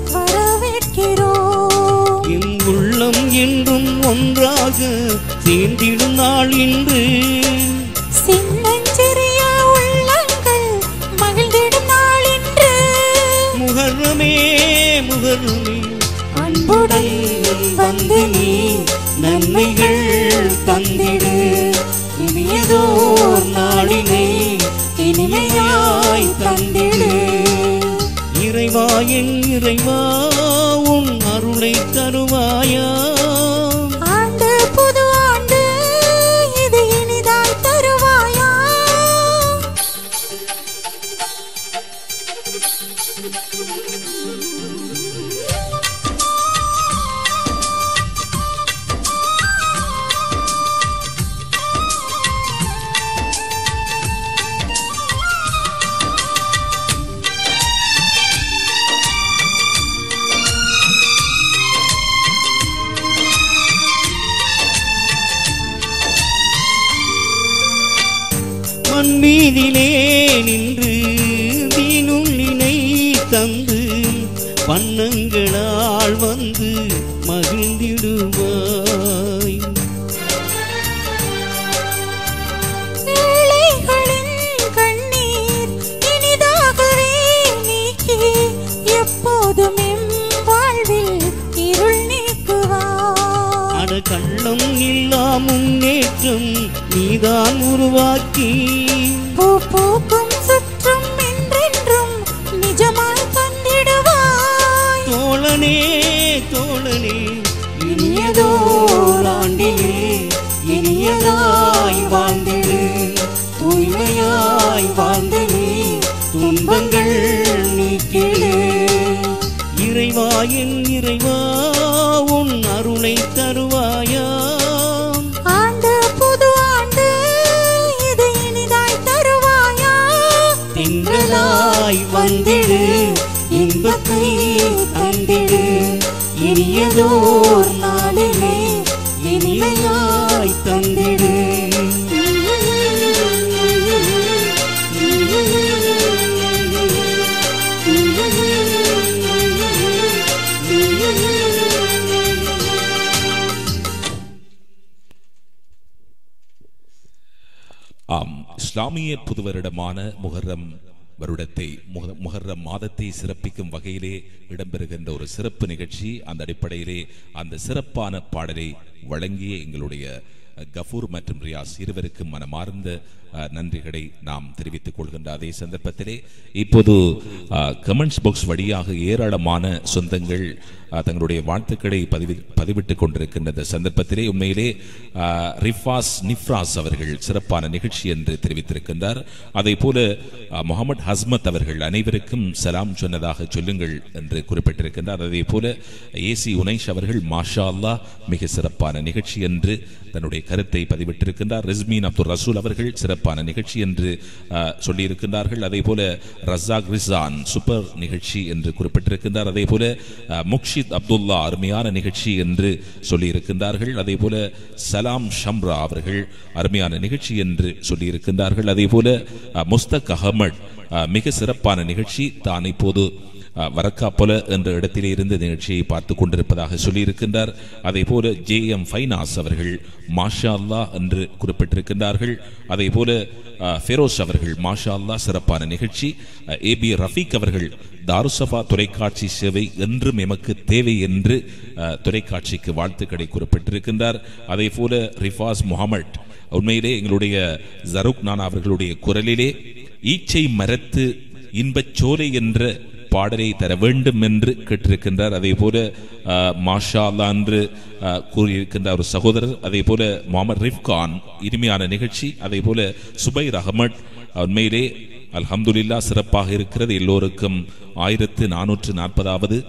வரவேற்கிறோம் என் உள்ளம் என்றும் ஒன்றாக சேர்ந்திடும் நாள் இன்று சின்னஞ்சிறிய உள்ளங்கள் மகிழ்ந்திடும் நாள் இன்று முகர்ணமே முகர்ணமே அன்புடன் வந்து நீ நன்மைகள் தந்திடு இனியதோர் நாளினை இனிமையாய் தந்திடு இறைவா என் இறைவா உன் அருளை தருவாயா ஆண்டு புது ஆண்டு இது இனிதாய் தருவாயா மண் மீதிலே நின்று தீனுள்ளினை தந்து வண்ணங்களால் வந்து மகிழ்ந்திடுவாய் ஏழைகளின் கண்ணீர் இனிதாகவே நீக்கி எப்போதும் எம் வாழ்வில் இருள் நீக்குவாய் அட கள்ளம் இல்லா முன்னேற்றம் நீதான் உருவாக்கி பூ பூக்கும் சுற்றும் என்றென்றும் நிஜமாய் தந்திடுவாய் தோழனே தோழனே இனியதோர் ஆண்டிலே இனியதாய் வாழ்ந்திடு தூய்மையாய் வாழ்ந்திடு துன்பங்கள் நீக்கிடு இறைவா என் இறைவா உன் அருளை தருவாயா ஆண்டு புது ஆண்டு இது இனிதாய் தருவாயா திங்களாய் வந்திடு இன்பத்தை தந்திடு இனியதோர் நாளிலே இனிமையாய் தந்திடு ஆம் இஸ்லாமிய புது வருடமான முஹர்ரம் வருடத்தை முக- முஹர்ரம் மாதத்தை சிறப்பிக்கும் வகையிலே இடம்பெறுகின்ற ஒரு சிறப்பு நிகழ்ச்சி அந்த அடிப்படையிலே அந்த சிறப்பான பாடலை வழங்கிய எங்களுடைய அஹ், கஃபூர் மற்றும் ரியாஸ் இருவருக்கும் மனமார்ந்த அஹ், நன்றிகளை நாம் தெரிவித்துக் கொள்கின்ற அதே சந்தர்ப்பத்திலே இப்போது கமெண்ட்ஸ் பாக்ஸ் வழியாக ஏராளமான சொந்தங்கள் அஹ், தங்களுடைய வாழ்த்துக்களை பதிவி பதிவிட்டுக் கொண்டிருக்கின்ற இந்த சந்தர்ப்பத்திலே உண்மையிலே அஹ், ரிஃபாஸ் நிஃப்ராஸ் அவர்கள் சிறப்பான நிகழ்ச்சி என்று தெரிவித்திருக்கின்றார் அதே போல அஹ், முகமது ஹஸ்மத் அவர்கள் அனைவருக்கும் சலாம் சொன்னதாக சொல்லுங்கள் என்று குறிப்பிட்டிருக்கின்றார் அதே போல ஏசி உனைஷ் அவர்கள் மாஷா அல்லாஹ் மிக சிறப்பான நிகழ்ச்சி என்று தன்னுடைய கருத்தை பதிவிட்டிருக்கின்றார் ரிஸ்மீன் அப்துல் ரசூல் அவர்கள் சிறப்பு சிறப்பான நிகழ்ச்சி என்று அஹ், சொல்லியிருக்கின்றார்கள் அதே போல ரஸாக் ரிசான் சூப்பர் நிகழ்ச்சி என்று குறிப்பிட்டிருக்கின்றார் அதே போல அஹ், முக்ஷித் அப்துல்லா அருமையான நிகழ்ச்சி என்று சொல்லியிருக்கின்றார்கள் அதே போல சலாம் ஷம்ரா அவர்கள் அருமையான நிகழ்ச்சி என்று சொல்லியிருக்கின்றார்கள் அதே போல அஹ், முஸ்தக் அகமட் அஹ், மிக சிறப்பான நிகழ்ச்சி தான் இப்போது அஹ், வரக்காப்பொல என்ற இடத்திலே இருந்து நிகழ்ச்சியை பார்த்து கொண்டிருப்பதாக சொல்லியிருக்கின்றார் அதே போல ஜே எம் ஃபைனாஸ் அவர்கள் மாஷா அல்லா என்று குறிப்பிட்டிருக்கின்றார்கள் அதே போல அஹ், ஃபெரோஸ் அவர்கள் மாஷா அல்லா சிறப்பான நிகழ்ச்சி ஏ பி ரஃபீக் அவர்கள் தாருசபா தொலைக்காட்சி சேவை என்றும் எமக்கு தேவை என்று அஹ், தொலைக்காட்சிக்கு வாழ்த்துக்களை குறிப்பிட்டிருக்கின்றார் அதே போல ரிஃபாஸ் முகமட் உண்மையிலே எங்களுடைய ஜருக் நான் அவர்களுடைய குரலிலே ஈச்சை மரத்து இன்பச் சோலை என்ற பாடலை தர வேண்டும் என்று கேட்டிருக்கின்றார் அதே போல அஹ், மாஷா அல்லா என்று அஹ், கூறியிருக்கின்ற ஒரு சகோதரர் அதே போல முகமது ரிஃப்கான் இனிமையான நிகழ்ச்சி அதே போல சுபைர் அகமட் உண்மையிலே அல்ஹம்துலில்லா சிறப்பாக இருக்கிறது எல்லோருக்கும் ஆயிரத்து நானூற்று நாற்பதாவது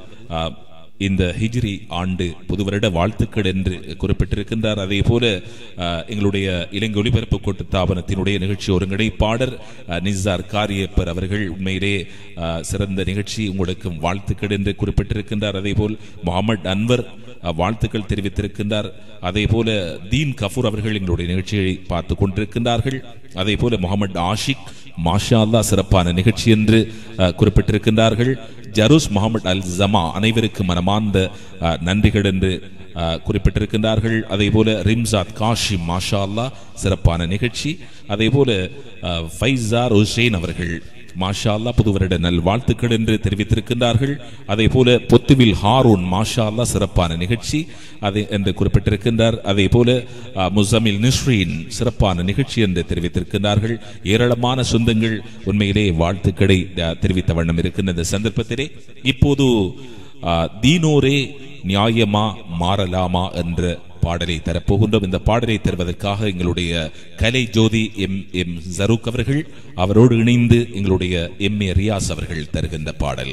இந்த ஹிஜ்ரி ஆண்டு புது வருட வாழ்த்துக்கள் என்று குறிப்பிட்டிருக்கின்றார் அதே போல அஹ், எங்களுடைய இலங்கை ஒலிபரப்பு கூட்டு தாபனத்தினுடைய நிகழ்ச்சி ஒருங்கிணைப்பாளர் அஹ், நிசார் காரியப்பர் அவர்கள் உண்மையிலே அஹ், சிறந்த நிகழ்ச்சி உங்களுக்கு வாழ்த்துக்கள் என்று குறிப்பிட்டிருக்கின்றார் அதே போல் முகமது அன்வர் அஹ், வாழ்த்துக்கள் தெரிவித்திருக்கின்றார் அதே போல தீன் கஃபூர் அவர்கள் எங்களுடைய நிகழ்ச்சியை பார்த்து கொண்டிருக்கின்றார்கள் அதே போல முகமது ஆஷிக் மாஷா அல்லாஹ் சிறப்பான நிகழ்ச்சி என்று அஹ், குறிப்பிட்டிருக்கின்றார்கள் ஜரூஸ் முகமது அல் ஜமா அனைவருக்கும் மனமார்ந்த அஹ், நன்றிகள் என்று அஹ், குறிப்பிட்டிருக்கின்றார்கள் அதே போல ரிம்சாத் காஷிம் மாஷா அல்லாஹ் சிறப்பான நிகழ்ச்சி அதே போல அஹ், ஃபைசார் ஹுசேன் அவர்கள் மாஷா அல்லாஹ் புது வருட நல் வாழ்த்துக்கள் என்று தெரிவித்திருக்கின்றார்கள் அதே போல பொத்துவில் ஹாரூன் மாஷா அல்லாஹ் சிறப்பான நிகழ்ச்சி அதை என்று குறிப்பிட்டிருக்கின்றார் அதே போல அஹ், முசமில் நிஸ்ரீன் சிறப்பான நிகழ்ச்சி என்று தெரிவித்திருக்கின்றார்கள் ஏராளமான சொந்தங்கள் உண்மையிலே வாழ்த்துக்களை அஹ், தெரிவித்த வண்ணம் இருக்கின்ற இந்த சந்தர்ப்பத்திலே இப்போது அஹ், தீனோரே நியாயமா மாறலாமா என்ற பாடலை தரப்போகின்றோம் இந்த பாடலை தருவதற்காக எங்களுடைய கலை ஜோதி எம் எம் ஜரூக் அவர்கள் அவரோடு இணைந்து எங்களுடைய எம் ஏ ரியாஸ் அவர்கள் தருகின்ற பாடல்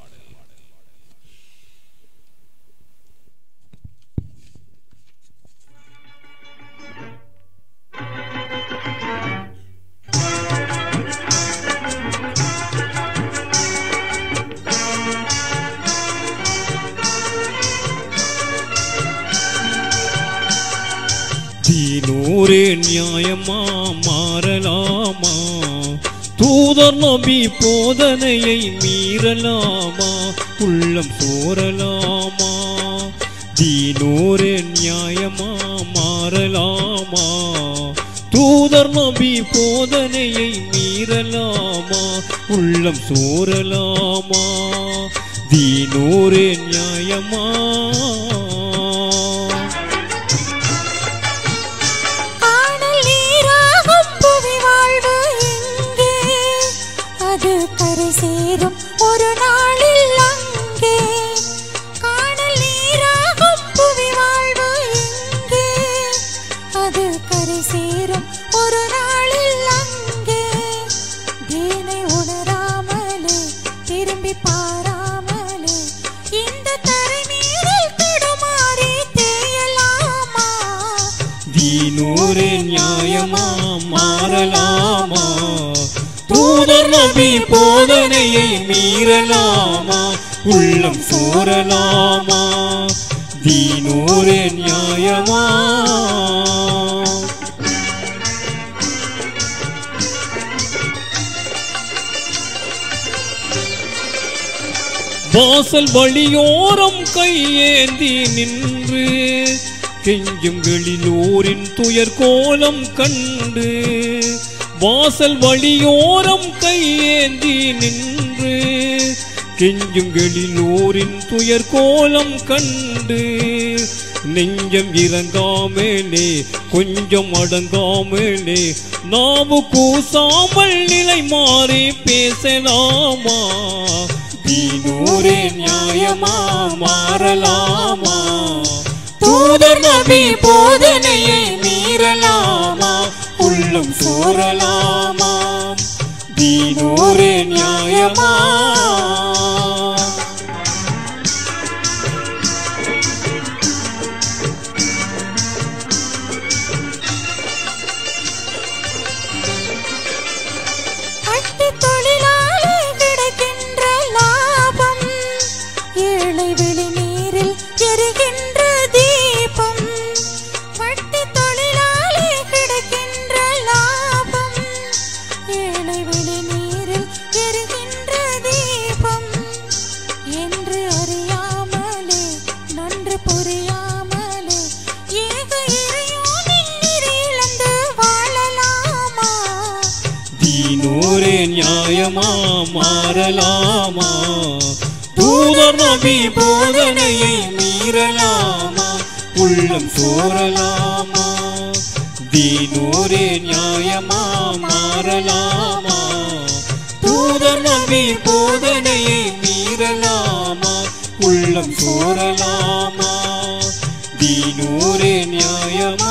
தீனூரே நியாயமா மாறலாமா தூதர் நபி போதனையை மீறலாமா உள்ளம் சோரலாமா தீனூரே நியாயமா மாறலாமா தூதர் நபி போதனையை மீறலாமா உள்ளம் சோரலாமா தீனூரே நியாயமா காணல் நீராகும் புவி வாழ்வு எங்கே அது கரை சேரும் ஒரு நாளில் அங்கே காணல் நீராகும் புவி வாழ்வு எங்கே அது கரை சேரும் ஒரு நாளில் அங்கே தீனை உணராமலே திரும்பி பாராமலே இந்த தரை நீரில் தடுமாறி தேயலாமா தீனூரே நியாயமா மாறலாமா தூதர் நபி போதனையை மீறலாமா உள்ளம் சோரலாமா தீனூரே நியாயமா வாசல் வழியோரம் கையேந்தி நின்று கெஞ்சும் வெளிலோரின் துயர் கோலம் கண்டு வாசல் வழியோரம் கையேந்தி நின்று கெஞ்சும் வெளிலோரின் துயர் கோலம் கண்டு நெஞ்சம் இறங்காமலே கொஞ்சம் அடங்காமலே நாவு கூசாமல் நிலை மாறி பேசலாமா தீனூரே நியாயமா மாறலாமா தூதர் நபி போதனையை மீறலாமா உள்ளம் சோரலாமா தீனூரே நியாயமா ஏழை வெளிநீரில் எரிகின்ற தீபம் வட்டி தொழிலாளி கிடைக்கின்ற லாபம் ஏழை வெளிநீரில் எரிகின்ற தீபம் என்று அறியாமலே நன்று புரியாமலே ஏக இறையோனின் நெறி இழந்து வாழலாமா தீனூரே நியாயமா மாறலாமா தூதர் நபி போதனையை மீறலாமா உள்ளம் சோரலாமா தீனூரே நியாயமா மாறலாமா தூதர் நபி போதனையை மீறலாமா உள்ளம் சோரலாமா தீனூரே நியாயமா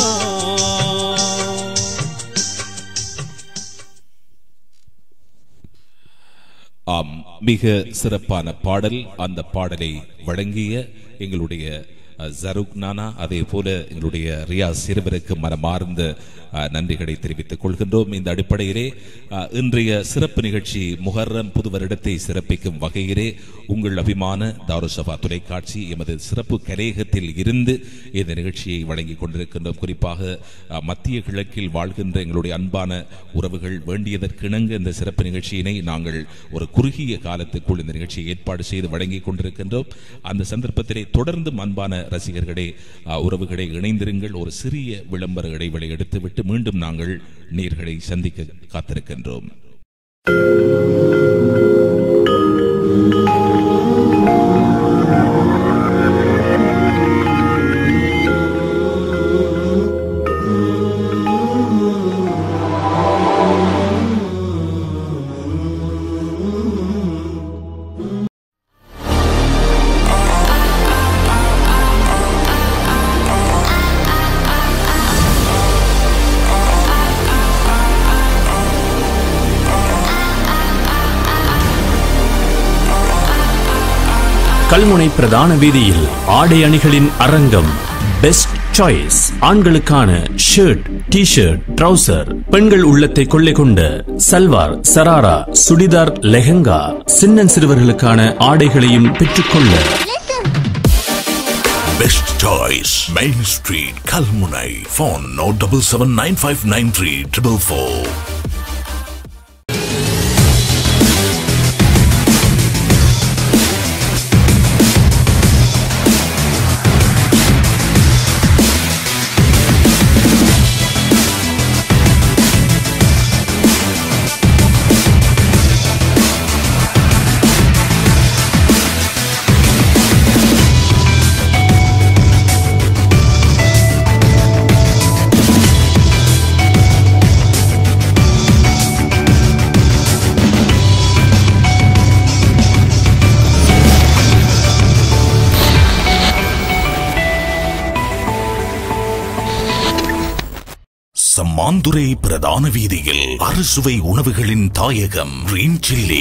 ஆம் மிக சிறப்பான பாடல் அந்த பாடலை வழங்கிய எங்களுடைய அஹ், ஜருக் நானா அதே போல எங்களுடைய ரியாஸ் இருவருக்கு மனமார்ந்த அஹ், நன்றிகளை தெரிவித்துக் கொள்கின்றோம் இந்த அடிப்படையிலே அஹ், இன்றைய சிறப்பு நிகழ்ச்சி முஹர்ரம் புது வருடத்தை சிறப்பிக்கும் வகையிலே உங்கள் அபிமான தாருசபா தொலைக்காட்சி எமது சிறப்பு கலையகத்தில் இருந்து இந்த நிகழ்ச்சியை வழங்கிக் கொண்டிருக்கின்றோம் குறிப்பாக அஹ், மத்திய கிழக்கில் வாழ்கின்ற எங்களுடைய அன்பான உறவுகள் வேண்டியதற்கிணங்க இந்த சிறப்பு நிகழ்ச்சியினை நாங்கள் ஒரு குறுகிய காலத்துக்குள் இந்த நிகழ்ச்சியை ஏற்பாடு செய்து வழங்கிக் கொண்டிருக்கின்றோம் அந்த சந்தர்ப்பத்திலே தொடர்ந்தும் அன்பான ரசிகர்களே அஹ், உறவுகளை இணைந்திருங்கள் ஒரு சிறிய விளம்பர இடைவெளி எடுத்துவிட்டு மீண்டும் நாங்கள் நீர்களை சந்திக்க காத்திருக்கின்றோம் கல்முனை பிரதான வீதியில் ஆடை அணிகளின் அரங்கம் பெஸ்ட் சாய்ஸ் ஆண்களுக்கான ஷர்ட் டி ஷர்ட் ட்ரவுசர் பெண்கள் உள்ளத்தை கொள்ளை கொண்ட சல்வார் சராரா சுடிதார் லெஹங்கா சின்னன் சிறுவர்களுக்கான ஆடைகளையும் பெற்றுக்கொள்ள best choice main street Kalmunai phone no double seven nine five nine three triple four Sammanthurai பிரதான வீதியில் அறுசுவை உணவுகளின் தாயகம் கிரீன் சில்லி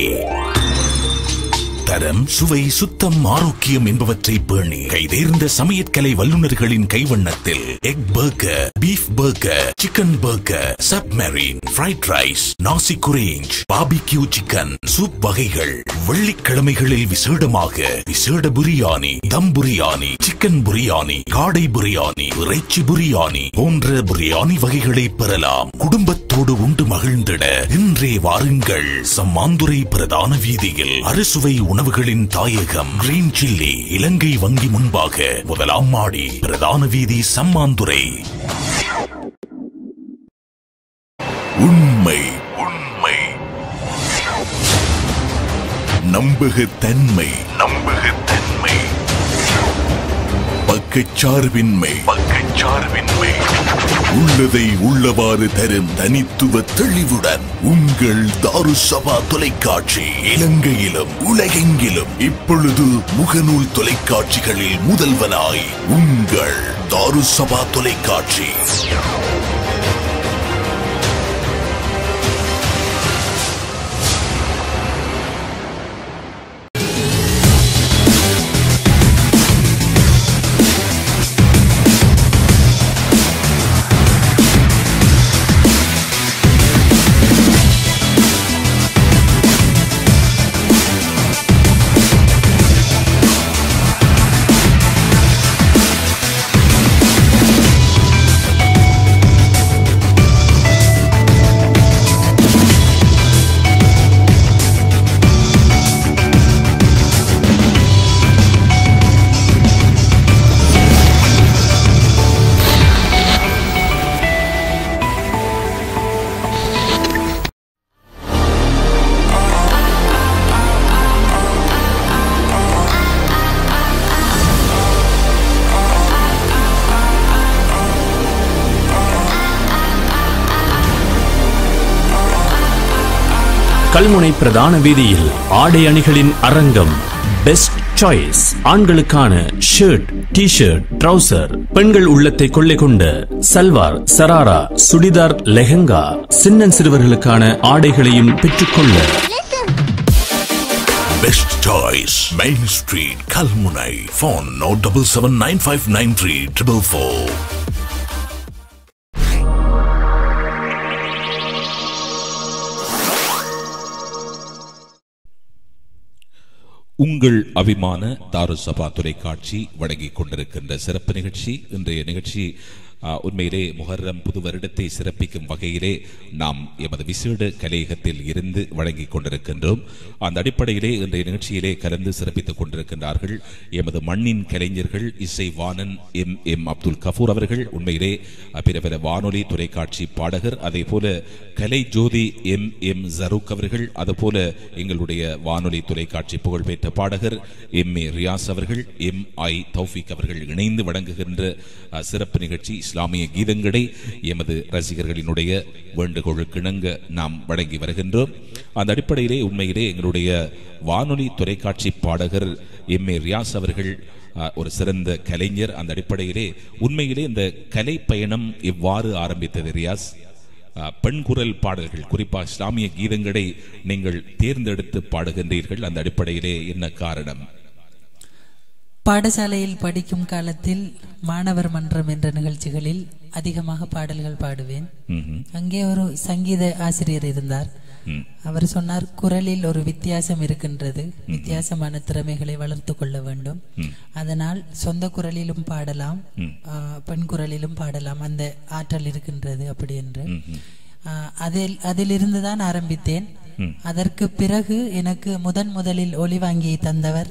தரம் சுவை சுத்தம் ஆரோக்கியம் என்பவற்றை பேணி கைதேர்ந்த சமையற்கலை வல்லுநர்களின் கைவண்ணத்தில் egg burger beef burger chicken burger submarine fried rice nasi goreng barbecue chicken soup வகைகள் வெள்ளிக்கிழமைகளில் விசேடமாக விசேட பிரியாணி தம் பிரியாணி சிக்கன் பிரியாணி காடை பிரியாணி இறைச்சி பிரியாணி போன்ற பிரியாணி வகைகளை பெறலாம் குடும்பத்தோடு உண்டு மகிழ்ந்திட இன்றே வாருங்கள் சம்மாந்துரை பிரதான வீதியில் அறுசுவை உணவுகளின் தாயகம் கிரீன் சில்லி இலங்கை வங்கி முன்பாக முதலாம் மாடி பிரதான வீதி சம்மாந்துரை உண்மை உண்மை நம்பகத்தன்மை நம்பகத்தன்மை பக்கச்சார்பின்மை பக்கச்சார்பின்மை உள்ளதை உள்ளவாறு தரும் தனித்துவ தெளிவுடன் உங்கள் தாருசபா தொலைக்காட்சி இலங்கையிலும் உலகெங்கிலும் இப்பொழுது முகநூல் தொலைக்காட்சிகளில் முதல்வனாய் உங்கள் தாருசபா தொலைக்காட்சி கல்முனை பிரதான வீதியில் ஆடை அணிகளின் அரங்கம் பெஸ்ட் சாய்ஸ் ஆண்களுக்கான ஷர்ட் டி ஷர்ட் ட்ரவுசர் பெண்கள் உள்ளத்தை கொள்ளை கொண்ட சல்வார் சராரா சுடிதார் லெஹங்கா சின்னன் சிறுவர்களுக்கான ஆடைகளையும் பெற்றுக்கொள்ள best choice main street Kalmunai phone no double seven nine five nine three triple four உங்கள் அபிமான தாருசபா தொலைக்காட்சி வழங்கிக் கொண்டிருக்கின்ற சிறப்பு நிகழ்ச்சி இன்றைய நிகழ்ச்சி ஆ, உண்மையிலே முஹர்ரம் புது வருடத்தை சிறப்பிக்கும் வகையிலே நாம் எமது விசேட கலையகத்தில் இருந்து வழங்கிக் கொண்டிருக்கின்றோம் அந்த அடிப்படையிலே இன்றைய நிகழ்ச்சியிலே கலந்து சிறப்பித்துக் கொண்டிருக்கின்றார்கள் எமது மண்ணின் கலைஞர்கள் இசை வாணன் எம் எம் அப்துல் கஃபூர் அவர்கள் உண்மையிலே அ, பிரபல வானொலி தொலைக்காட்சி பாடகர் அதே போல கலை ஜோதி எம் எம் ஜரூக் அவர்கள் அதுபோல எங்களுடைய வானொலி தொலைக்காட்சி புகழ்பெற்ற பாடகர் எம் ஏ ரியாஸ் அவர்கள் எம் ஐ தௌஃபிக் அவர்கள் இணைந்து வழங்குகின்ற அ, சிறப்பு நிகழ்ச்சி இஸ்லாமிய கீதங்களை எமது ரசிகர்களினுடைய வேண்டுகோளுக்கு இணங்க நாம் வழங்கி வருகின்றோம் அந்த அடிப்படையிலே உண்மையிலே எங்களுடைய வானொலி தொலைக்காட்சி பாடகர் எம் ஏ ரியாஸ் அவர்கள் அ, ஒரு சிறந்த கலைஞர் அந்த அடிப்படையிலே உண்மையிலே இந்த கலை பயணம் எவ்வாறு ஆரம்பித்தது ரியாஸ் அஹ், பெண் குரல் பாடல்கள் குறிப்பாக இஸ்லாமிய கீதங்களை நீங்கள் தேர்ந்தெடுத்து பாடுகின்றீர்கள் அந்த அடிப்படையிலே என்ன காரணம் பாடசாலையில் படிக்கும் காலத்தில் மாணவர் மன்றம் என்ற நிகழ்ச்சிகளில் அதிகமாக பாடல்கள் பாடுவேன் ம்ஹும். அங்கே ஒரு சங்கீத ஆசிரியர் இருந்தார் ம். அவர் சொன்னார் குரலில் ஒரு வித்தியாசம் இருக்கின்றது வித்தியாசமான திறமைகளை வளர்த்து கொள்ள வேண்டும் அதனால் சொந்த குரலிலும் பாடலாம் ஆ, பெண் குரலிலும் பாடலாம் அந்த ஆற்றல் இருக்கின்றது அப்படி என்று ஆ, அதில் அதிலிருந்து தான் ஆரம்பித்தேன் அதற்கு பிறகு எனக்கு முதன் முதலில் ஒலி வாங்கி தந்தவர்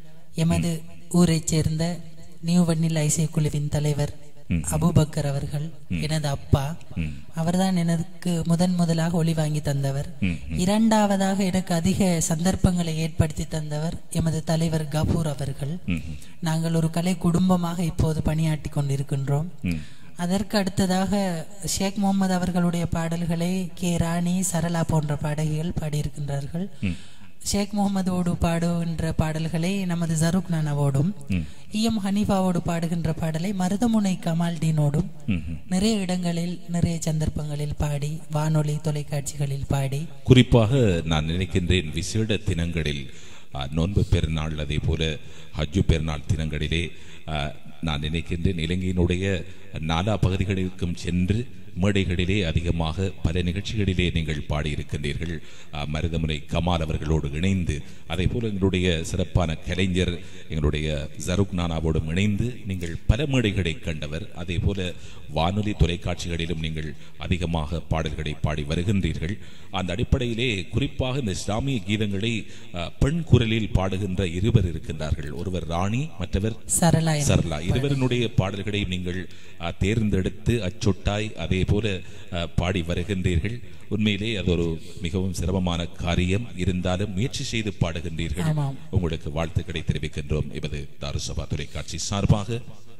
எமது ஊரைச் சேர்ந்த நியூ வன்னிலா இசைக்குழுவின் தலைவர் அபூபக்கர் அவர்கள் எனது அப்பா அவர்தான் எனக்கு முதன் முதலாக ஒளி வாங்கி தந்தவர் இரண்டாவதாக எனக்கு அதிக சந்தர்ப்பங்களை ஏற்படுத்தி தந்தவர் எமது தலைவர் கபூர் அவர்கள் நாங்கள் ஒரு கலை குடும்பமாக இப்போது பணியாற்றி கொண்டிருக்கின்றோம் அதற்கு அடுத்ததாக ஷேக் முகமது அவர்களுடைய பாடல்களை கே ராணி சரளா போன்ற பாடகிகள் பாடியிருக்கின்றார்கள் ஷேக் முகமதோடு பாடுகின்ற பாடல்களை நமது ஜருக் நானாவோடும் இஎம் ஹனீஃபாவோடு பாடுகின்ற பாடலை மருதமுனை கமால்டீனோடும் நிறைய இடங்களில் நிறைய சந்தர்ப்பங்களில் பாடி வானொலி தொலைக்காட்சிகளில் பாடி குறிப்பாக நான் நினைக்கின்றேன் விசேட தினங்களில் அஹ், நோன்பு பெருநாள் அதே போல ஹஜ்ஜு பெருநாள் தினங்களிலே அஹ், நான் நினைக்கின்றேன் இலங்கையினுடைய நாலா பகுதிகளுக்கும் சென்று மேடைகளிலே அதிகமாக பல நிகழ்ச்சிகளிலே நீங்கள் பாடியிருக்கின்றீர்கள் அஹ், மருதமுனை கமால் அவர்களோடு இணைந்து அதே போல எங்களுடைய சிறப்பான கலைஞர் எங்களுடைய ஜருக் நானாவோடும் இணைந்து நீங்கள் பல மேடைகளை கண்டவர் அதே போல வானொலி தொலைக்காட்சிகளிலும் நீங்கள் அதிகமாக பாடல்களை பாடி வருகின்றீர்கள் அந்த அடிப்படையிலே குறிப்பாக இந்த இஸ்லாமிய கீதங்களை அஹ், பெண் குரலில் பாடுகின்ற இருவர் இருக்கின்றார்கள் ஒருவர் ராணி மற்றவர் சரளா என்ற சரளா இருவருடைய பாடல்களை நீங்கள் அஹ், தேர்ந்தெடுத்து அச்சொட்டாய் அதே போல அஹ், பாடி வருகின்றீர்கள் உண்மையிலே அது ஒரு மிகவும் சிரமமான காரியம் இருந்தாலும் முயற்சி செய்து பாடுகின்றீர்கள் ஆமாம். உங்களுக்கு வாழ்த்துக்களை தெரிவிக்கின்றோம் எமது தாருசபா தொலைக்காட்சி சார்பாக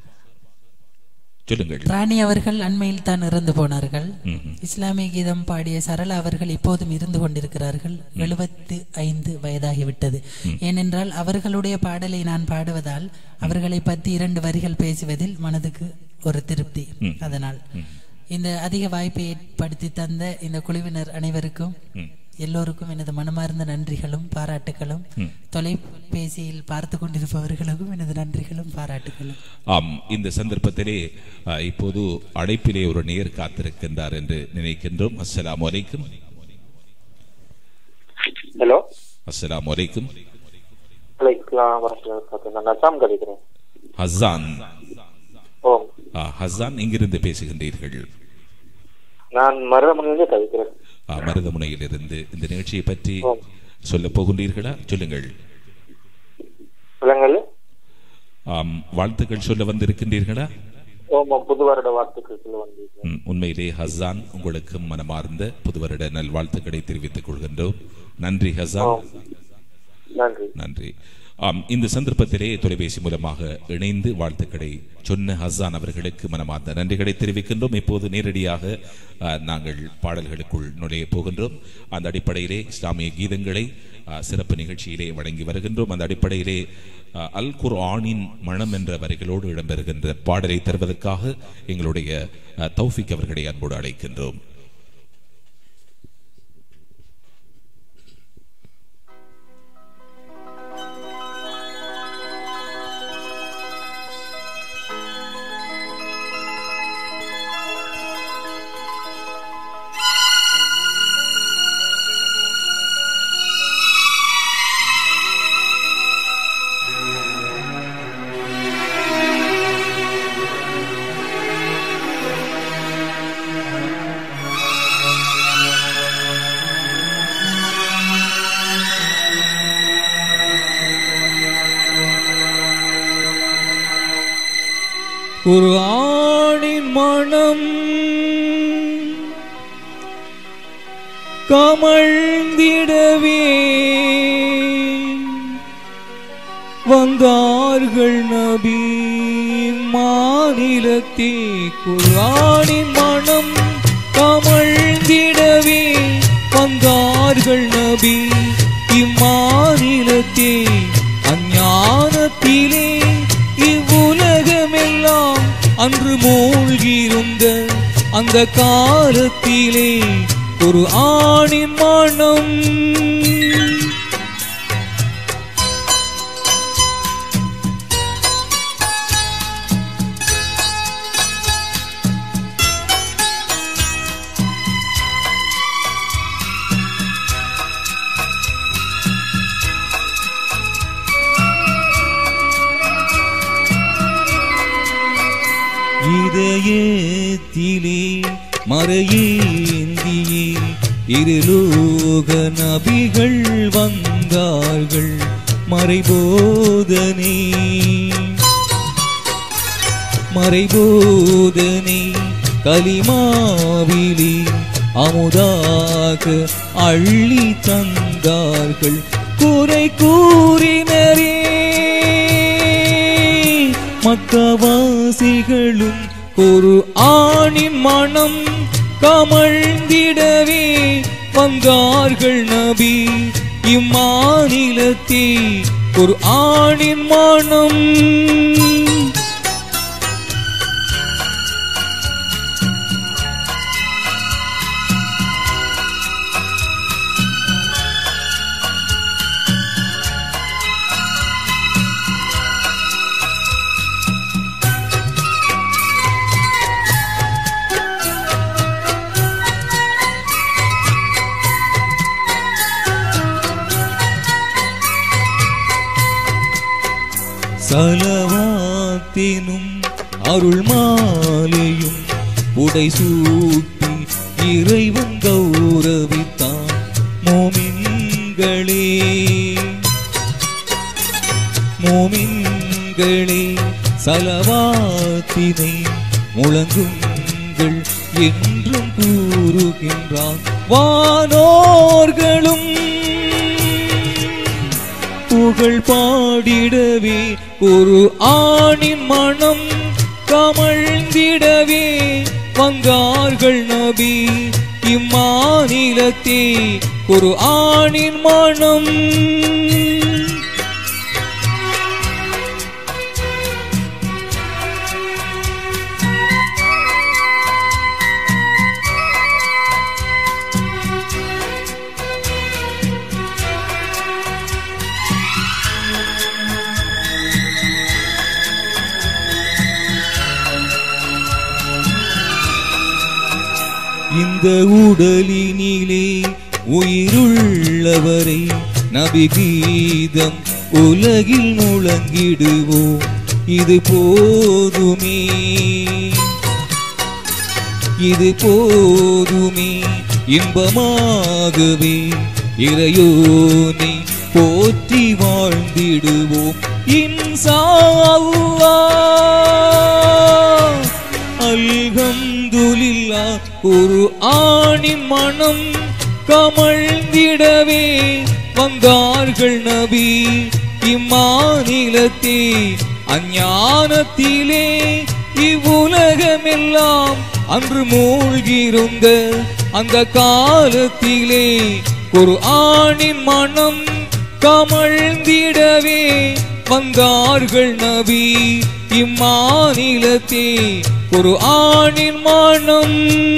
சொல்லுங்கள் ராணி அவர்கள் அண்மையில் தான் இறந்து போனார்கள் இஸ்லாமிய கீதம் பாடிய சரளா அவர்கள் இப்போதும் இருந்து கொண்டிருக்கிறார்கள் எழுபத்து ஐந்து வயதாகிவிட்டது ஏனென்றால் அவர்களுடைய பாடலை நான் பாடுவதால் அவர்களை பற்றி இரண்டு வரிகள் பேசுவதில் மனதுக்கு ஒரு திருப்தி அதனால் இந்த அதிக வாய்ப்பை ஏற்படுத்தி தந்த இந்த குழுவினர் அனைவருக்கும் எல்லோருக்கும் எனது மனமார்ந்த நன்றிகளும் பாராட்டுகளும் தொலைபேசியில் பார்த்து கொண்டிருப்பவர்களுக்கும் எனது நன்றிகளும் பாராட்டுகளும் ஆம் இந்த சந்தர்ப்பத்திலே அஹ், இப்போது அழைப்பிலே ஒரு நேர் காத்திருக்கின்றார் என்று நினைக்கின்றோம் அஸ்ஸலாமு அலைக்கும் ஹலோ அஸ்ஸலாமு அலைக்கும் வலைக்கலாம் வரமத்துல்லாஹி நான் நசாம் கழிக்கிறேன் ஹசான் ஓ ஆ, ஹசான் இங்கிருந்து பேசுகின்றீர்கள் நான் மருதமணிலிருந்து கழிக்கிறேன் ஆ, மருதமுனையிலிருந்து இந்த நிகழ்ச்சியை பற்றி சொல்ல போகின்றீர்களா சொல்லுங்கள் விலங்கல் ஆம் வாழ்த்துக்கள் சொல்ல வந்திருக்கின்றீர்களா ஓம் புது வருட வாழ்த்துக்கள் சொல்ல வந்தீங்க ம், உண்மையிலே ஹசான் உங்களுக்கு மனமார்ந்த புது வருட நல்வாழ்த்துக்களை தெரிவித்துக் கொள்கின்றோம் நன்றி ஹசான் நன்றி நன்றி ஆம் இந்த சந்தர்ப்பத்திலே தொலைபேசி மூலமாக இணைந்து வாழ்த்துக்களை சொன்ன ஹசான் அவர்களுக்கு மனமார்ந்த நன்றிகளை தெரிவிக்கின்றோம் இப்போது நேரடியாக அஹ், நாங்கள் பாடல்களுக்குள் நுழைய போகின்றோம் அந்த அடிப்படையிலே இஸ்லாமிய கீதங்களை அஹ், சிறப்பு நிகழ்ச்சியிலே வழங்கி வருகின்றோம் அந்த அடிப்படையிலே அஹ், அல் குர் ஆனின் மனம் என்ற வரிகளோடு இடம்பெறுகின்ற பாடலை தருவதற்காக எங்களுடைய அஹ், தௌஃபிக் அவர்களை அன்போடு அழைக்கின்றோம் குர்ஆனின் மனம் கமழ்ந்திடவே வந்தார்கள் நபி மாநிலத்தே குர்ஆனின் மனம் கமழ்ந்திடவே வந்தார்கள் நபி இம்மாநிலத்தே அஞ்ஞானத்திலே இவ்வுலகமெல்லாம் அன்று மூழ்கியிருந்த அந்த காலத்திலே ஒரு ஆணின் மனம் இதயத்திலே மறையேந்தியே இருலோக நபிகள் வந்தார்கள் மறைபோதனே மறைபோதனே கலிமாவிலே அமுதாக அள்ளி தந்தார்கள் குறை கூறினரே மக்கவாசிகளும் ஒரு ஆணின் மனம் கமழ்ந்திடவே வந்தார்கள் நபி இம்மாநிலத்தே ஒரு ஆணின் மனம் சலவாத்தினும் அருள் மாலையும் உடை சூட்டி இறைவன் கௌரவித்தான் மோமின்களே மோமின்களே சலவாத்தினை முழங்குங்கள் என்றும் கூறுகின்றான் வானோர்களும் புகழ் பாடிடவே ஒரு ஆணின் மனம் கமழ்ந்திடவே வந்தார்கள் நபி இம்மாநிலத்தே ஒரு ஆணின் மனம் இந்த உடலினிலே உயிருள்ளவரை நபி கீதம் உலகில் முழங்கிடுவோம் இது போதுமே இது போதுமே இன்பமாகவே இறையோனை போற்றி வாழ்ந்திடுவோம் இன்சா அல்லாஹ் அல்ஹம்துலில்லா ஒரு ஆணின் மனம் கமழ்ந்திடவே வந்தார்கள் நபி இம்மாநிலத்தே அஞ்ஞானத்திலே இவ்வுலகமெல்லாம் அன்று மூழ்கியிருந்த அந்த காலத்திலே ஒரு ஆணின் மனம் கமழ்ந்திடவே வந்தார்கள் நபி இம்மாநிலத்தே ஒரு ஆணின் மனம்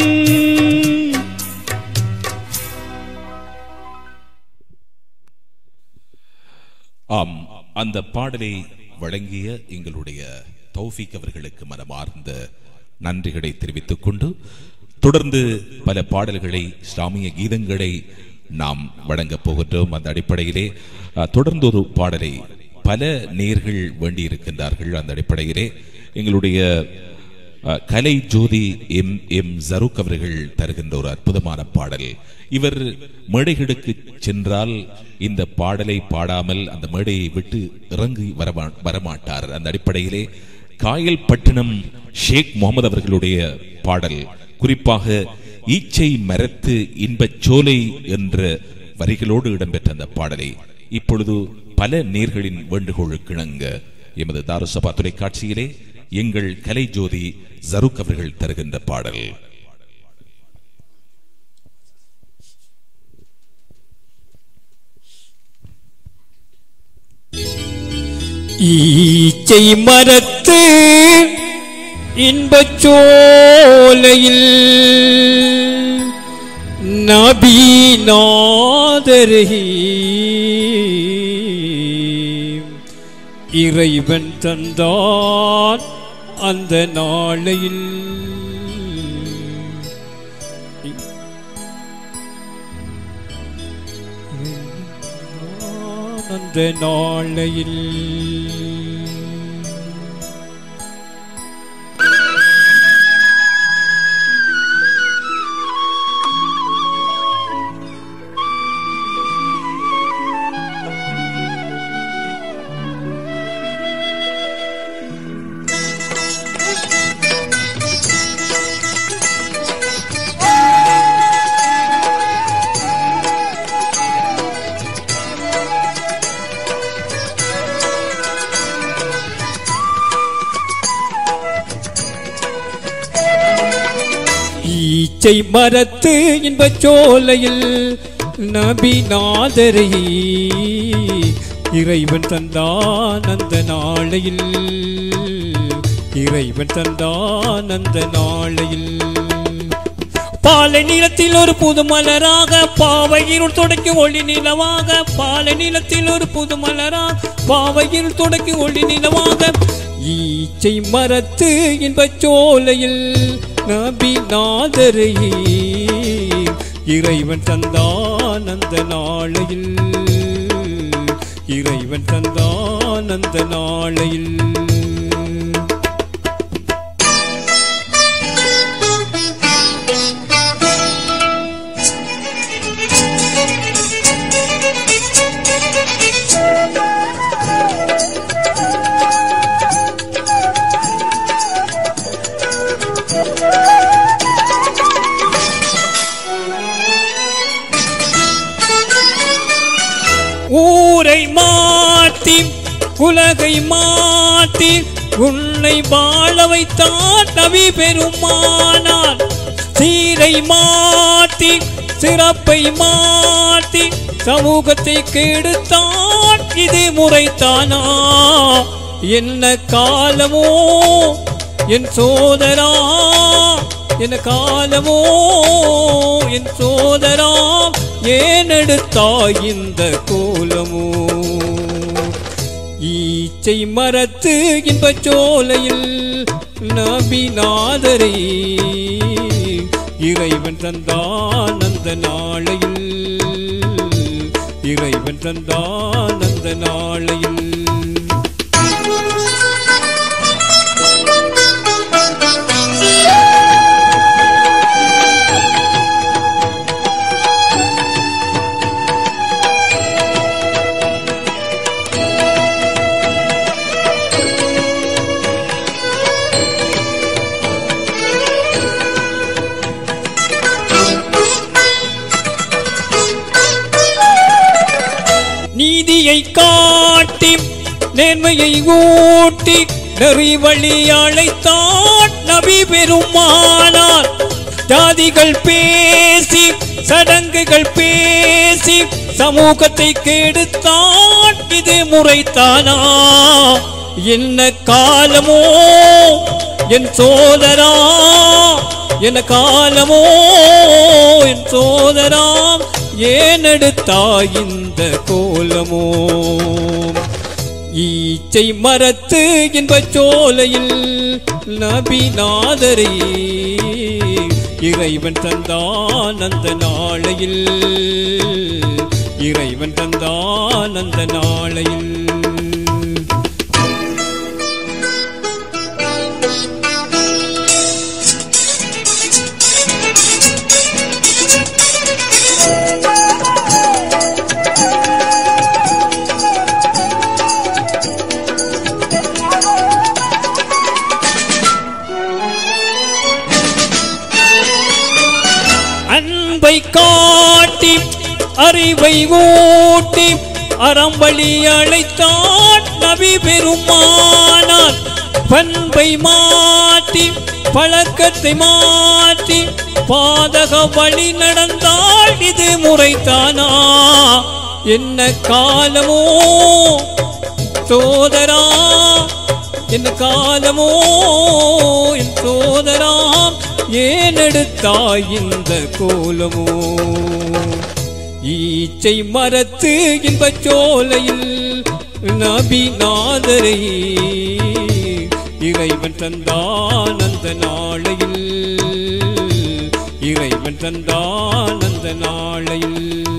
ஆம் அந்த பாடலை வழங்கிய எங்களுடைய தௌஃபிக் அவர்களுக்கு மனமார்ந்த நன்றிகளை தெரிவித்துக் கொண்டு தொடர்ந்து பல பாடல்களை இஸ்லாமிய கீதங்களை நாம் வழங்கப் போகின்றோம் அந்த அடிப்படையிலே அஹ், தொடர்ந்து ஒரு பாடலை பல நேர்கள் வேண்டியிருக்கின்றார்கள் அந்த அடிப்படையிலே எங்களுடைய அஹ், கலை ஜோதி எம் எம் ஜருக் அவர்கள் தருகின்ற ஒரு அற்புதமான பாடல் இவர் மேடைகளுக்கு சென்றால் இந்த பாடலை பாடாமல் அந்த மேடையை விட்டு இறங்கி வரமா- வரமாட்டார் அந்த அடிப்படையிலே காயல் பட்டினம் ஷேக் முகமது அவர்களுடைய பாடல் குறிப்பாக ஈச்சை மரத்து இன்பச் சோலை என்ற வரிகளோடு இடம்பெற்ற அந்த பாடலை இப்பொழுது பல நேர்களின் வேண்டுகோளுக்கு இணங்க எமது தாருசபா தொலைக்காட்சியிலே எங்கள் கலை ஜோதி ஜருக் அவர்கள் தருகின்ற பாடல் ஈச்சை மரத்து இன்பச் சோலையில் நபீநாதரே இறைவன் தந்தான் அந்த நாளையில் அந்த நாளையில் ஈச்சை மரத்து இன்பச் சோலையில் நபிநாதரை இறைவன் தந்தான் அந்த நாளையில் இறைவன் தந்தான் அந்த நாளையில் பாலை நிலத்தில் ஒரு புது மலராக பாவையில் தொடக்கி ஒளி நிலவாக பாலை நிலத்தில் ஒரு புது மலராக பாவையில் தொடக்கி ஒளி நிலவாக ஈச்சை மரத்து இன்பச் சோலையில் நபி நாதரை இறைவன் தந்தான் அந்த நாளையில் இறைவன் தந்தான் அந்த நாளையில் ஊரை மாட்டி உலகை மாட்டி உன்னை வாழ வைத்தான் நபி பெருமானார் சீரை மாட்டி சிறப்பை மாட்டி சமூகத்தை கெடுத்தான் இது முறைத்தானா என்ன காலமோ என் சோதரா என்ன காலமோ என் சோதரா ஏன் எடுத்தாய் இந்த கோலமோ ஈச்சை மரத்து இன்பச் சோலையில் நபிநாதரை இறைவன் தந்தான் அந்த நாளையில் இறைவன் தந்தான் அந்த நாளையில் நீதியை காட்டி மேன்மையை ஊட்டி நெறி வழி அழைத்தான் நபி பெருமானார் ஜாதிகள் பேசி சடங்குகள் பேசி சமூகத்தை கெடுத்தான் இது முறைத்தானா என்ன காலமோ என் சோதரா என்ன காலமோ என் சோதரா ஏன் எடுத்தாய் இந்த கோலமோ ஈச்சை மரத்து இன்பச் சோலையில் நபிநாதரே இறைவன் தந்தான் அந்த நாளையில் இறைவன் தந்தான் அந்த நாளையில் அன்பை காட்டி அறிவை ஊட்டி அறம்பழி அழைத்தான் நபி பெருமானார் பண்பை மாற்றி பழக்கத்தை மாற்றி பாதக வழி நடந்தால் இது முறைத்தானா என்ன காலமோ சோதரா என்ன காலமோ என் சோதராம் ஏன் எடுத்தாய் இந்த கோலமோ ஈச்சை மரத்து இன்பச் சோலையில் நபி நாதரை இறைவன் தந்தான் அந்த நாளையில் இறைவன் தந்தான் அந்த நாளையில்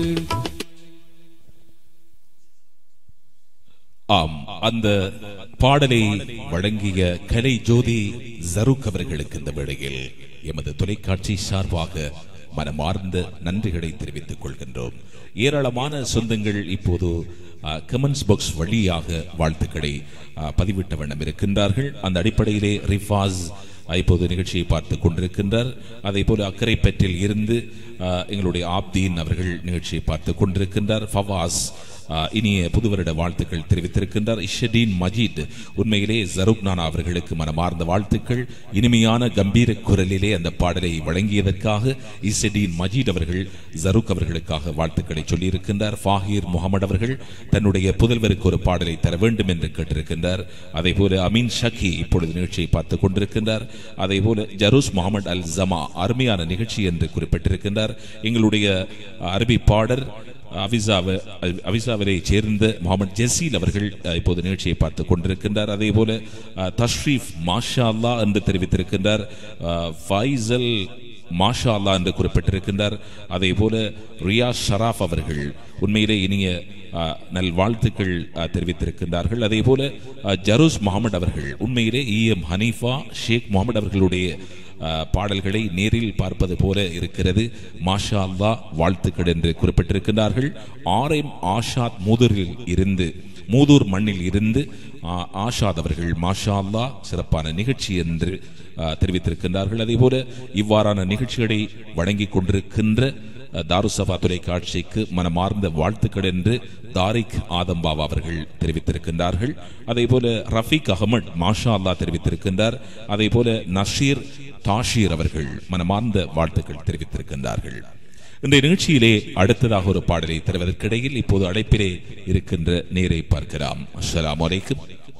ஆம் அந்த பாடலை வழங்கிய கலை ஜோதி ஜருக் அவர்களுக்கு இந்த வேளையில் எமது தொலைக்காட்சி சார்பாக மனமார்ந்த நன்றிகளை தெரிவித்துக் கொள்கின்றோம் ஏராளமான சொந்தங்கள் இப்போது கமெண்ட்ஸ் பாக்ஸ் வழியாக வாழ்த்துக்களை அஹ், பதிவிட்ட வண்ணம் இருக்கின்றார்கள் அந்த அடிப்படையிலே ரிஃபாஸ் அஹ், இப்போது நிகழ்ச்சியை பார்த்துக் கொண்டிருக்கின்றார் அதே போல அக்கரைப்பற்றில் இருந்து அஹ், எங்களுடைய ஆப்தீன் அவர்கள் நிகழ்ச்சியை பார்த்துக் கொண்டிருக்கின்றார் ஃபவாஸ் ஆஹ் இனிய புது வருட வாழ்த்துக்கள் தெரிவித்திருக்கின்றார் இஷடீன் மஜீத் உண்மையிலே ஜருக் நானா அவர்களுக்கு மனமார்ந்த வாழ்த்துக்கள் இனிமையான கம்பீர குரலிலே அந்த பாடலை வழங்கியதற்காக இஷடீன் மஜீத் அவர்கள் ஜருக் அவர்களுக்காக வாழ்த்துக்களை சொல்லியிருக்கின்றார் ஃபாஹீர் முகமது அவர்கள் தன்னுடைய புதல்வருக்கு ஒரு பாடலை தர வேண்டும் என்று கேட்டிருக்கின்றார் அதே போல அமீன் ஷக்கி இப்பொழுது நிகழ்ச்சியை பார்த்துக் கொண்டிருக்கின்றார் அதே போல ஜரூஸ் முகமது அல் ஜமா அருமையான நிகழ்ச்சி என்று குறிப்பிட்டிருக்கின்றார் எங்களுடைய அரபி பாடர் அவிசாவ அவிசாவிலை சேர்ந்த முகமது ஜசீல் அவர்கள் அஹ், இப்போது நிகழ்ச்சியை பார்த்து கொண்டிருக்கின்றார் அதே போல அஹ், தஷ்ரீஃப் மாஷா அல்லா என்று தெரிவித்திருக்கின்றார் அஹ், ஃபைசல் மாஷா அல்லா என்று குறிப்பிட்டிருக்கின்றார் அதே போல ரியாஸ் ஷராஃப் அவர்கள் உண்மையிலே இனிய அஹ், நல்வாழ்த்துக்கள் அஹ், தெரிவித்திருக்கின்றார்கள் அதே போல அஹ், ஜரூஸ் முகமது அவர்கள் உண்மையிலே இ எம் ஹனீஃபா ஷேக் முகமது அவர்களுடைய அஹ், பாடல்களை நேரில் பார்ப்பது போல இருக்கிறது மாஷா அல்லா வாழ்த்துக்கள் என்று குறிப்பிட்டிருக்கிறார்கள் ஆர் எம் ஆஷாத் மூதூரில் இருந்து மூதூர் மண்ணில் இருந்து ஆ- ஆஷாத் அவர்கள் மாஷா அல்லா சிறப்பான நிகழ்ச்சி என்று அஹ், தெரிவித்திருக்கின்றார்கள் அதே போல இவ்வாறான நிகழ்ச்சிகளை வழங்கிக் கொண்டிருக்கின்ற அஹ், தாருசபா தொலைக்காட்சிக்கு மனமார்ந்த வாழ்த்துக்கள் என்று தாரிக் ஆதம் பாபா அவர்கள் தெரிவித்திருக்கின்றார்கள் அதே போல ரஃபீக் அகமட் மாஷா அல்லா தெரிவித்திருக்கின்றார் அதே போல நஷீர் தாஷீர் அவர்கள் மனமார்ந்த வாழ்த்துக்கள் தெரிவித்திருக்கின்றார்கள் இந்த நிகழ்ச்சியிலே அடுத்ததாக ஒரு பாடலை தருவதற்கிடையில் இப்போது அழைப்பிலே இருக்கின்ற நேரை பார்க்கலாம் அஸ்ஸலாமு அலைக்கும்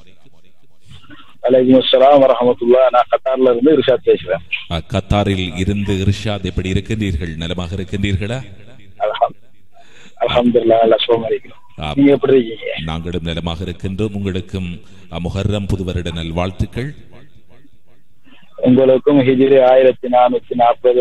அலைக்கும் அஸ்ஸலாம் வரஹமத்துல்லா நான் கத்தார்ல இருந்து ரிஷாத் பேசுறேன் அஹ், கத்தாரில் இருந்து இர்ஷாத் எப்படி இருக்கின்றீர்கள் நலமாக இருக்கின்றீர்களா அல்ஹம் அல்ஹம்துலில்லாஹ் நல்லா சுகமா இருக்கிறோம் ஆம். நீங்க எப்படி இருக்கீங்க நாங்களும் நலமாக இருக்கின்றோம் உங்களுக்கும் அஹ், முஹர்ரம் புது வருட நல்வாழ்த்துக்கள் உங்களுக்கும் ஹிஜ்ரி ஆயிரத்தி நானூத்தி நாற்பது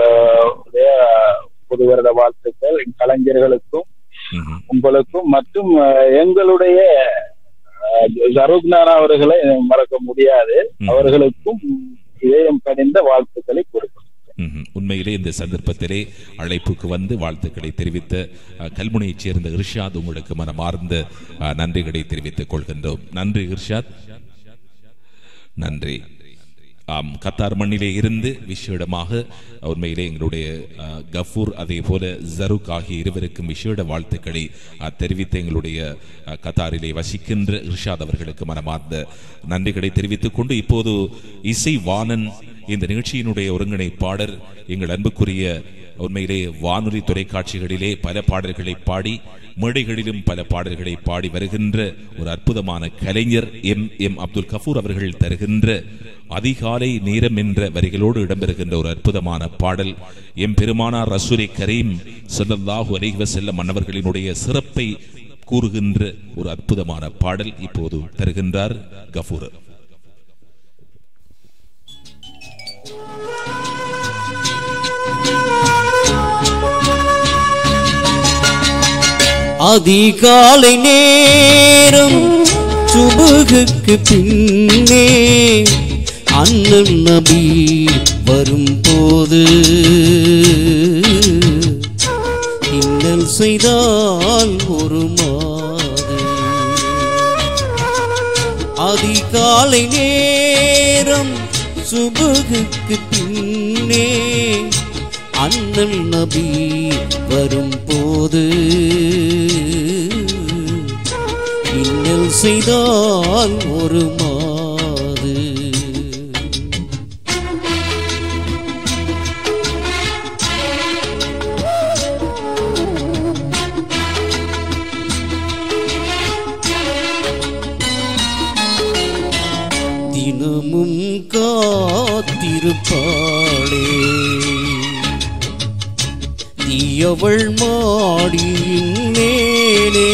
புது வருட வாழ்த்துக்கள் கலைஞர்களுக்கும் உங்களுக்கும் மற்றும் அஹ், எங்களுடைய அஹ், ஜரூக் நானா அவர்களை மறக்க முடியாது அவர்களுக்கும் இதயம் கனிந்த வாழ்த்துக்களை கொடுக்கும் ம்ஹும். உண்மையிலே இந்த சந்தர்ப்பத்திலே அழைப்புக்கு வந்து வாழ்த்துக்களை தெரிவித்த அஹ், கல்முனையைச் சேர்ந்த இர்ஷாத் உங்களுக்கு மனமார்ந்த அஹ், நன்றிகளை தெரிவித்துக் கொள்கின்றோம் நன்றி இர்ஷாத் நன்றி ஆம் கத்தார் மண்ணிலே இருந்து விசேடமாக உண்மையிலே எங்களுடைய அஹ், கஃபூர் அதே போல ஜருக் ஆகிய இருவருக்கும் விசேட வாழ்த்துக்களை அஹ், தெரிவித்து எங்களுடைய அஹ், கத்தாரிலே வசிக்கின்ற இர்ஷாத் அவர்களுக்கு மனமார்ந்த நன்றிகளை தெரிவித்துக் கொண்டு இப்போது இசை வாணன் இந்த நிகழ்ச்சியினுடைய ஒருங்கிணைப்பாளர் எங்கள் அன்புக்குரிய உண்மையிலே வானொலி தொலைக்காட்சிகளிலே பல பாடல்களை பாடி மேடைகளிலும் பல பாடல்களை பாடி வருகின்ற ஒரு அற்புதமான கலைஞர் எம் எம் அப்துல் கஃபூர் அவர்கள் தருகின்ற அதிகாலை நேரம் என்ற வரிகளோடு இடம்பெறுகின்ற ஒரு அற்புதமான பாடல் எம் பெருமானார் ரசூலை கரீம் ஸல்லல்லாஹு அலைஹி வஸல்லம் மன்னவர்களினுடைய சிறப்பை கூறுகின்ற ஒரு அற்புதமான பாடல் இப்போது தருகின்றார் கஃபூர் அதிகாலை நேரம் சுபகுக்கு பின்னே அண்ணன் நபி வரும்போது இன்னல் செய்தால் ஒரு மாது அதிகாலை நேரம் சுபகுக்கு பின்னே அண்ணல் நபி வரும்போது இன்னல் செய்தால் ஒரு மாது தினமும் காத்திருப்பாளே தீயவள் மாடியின் மேலே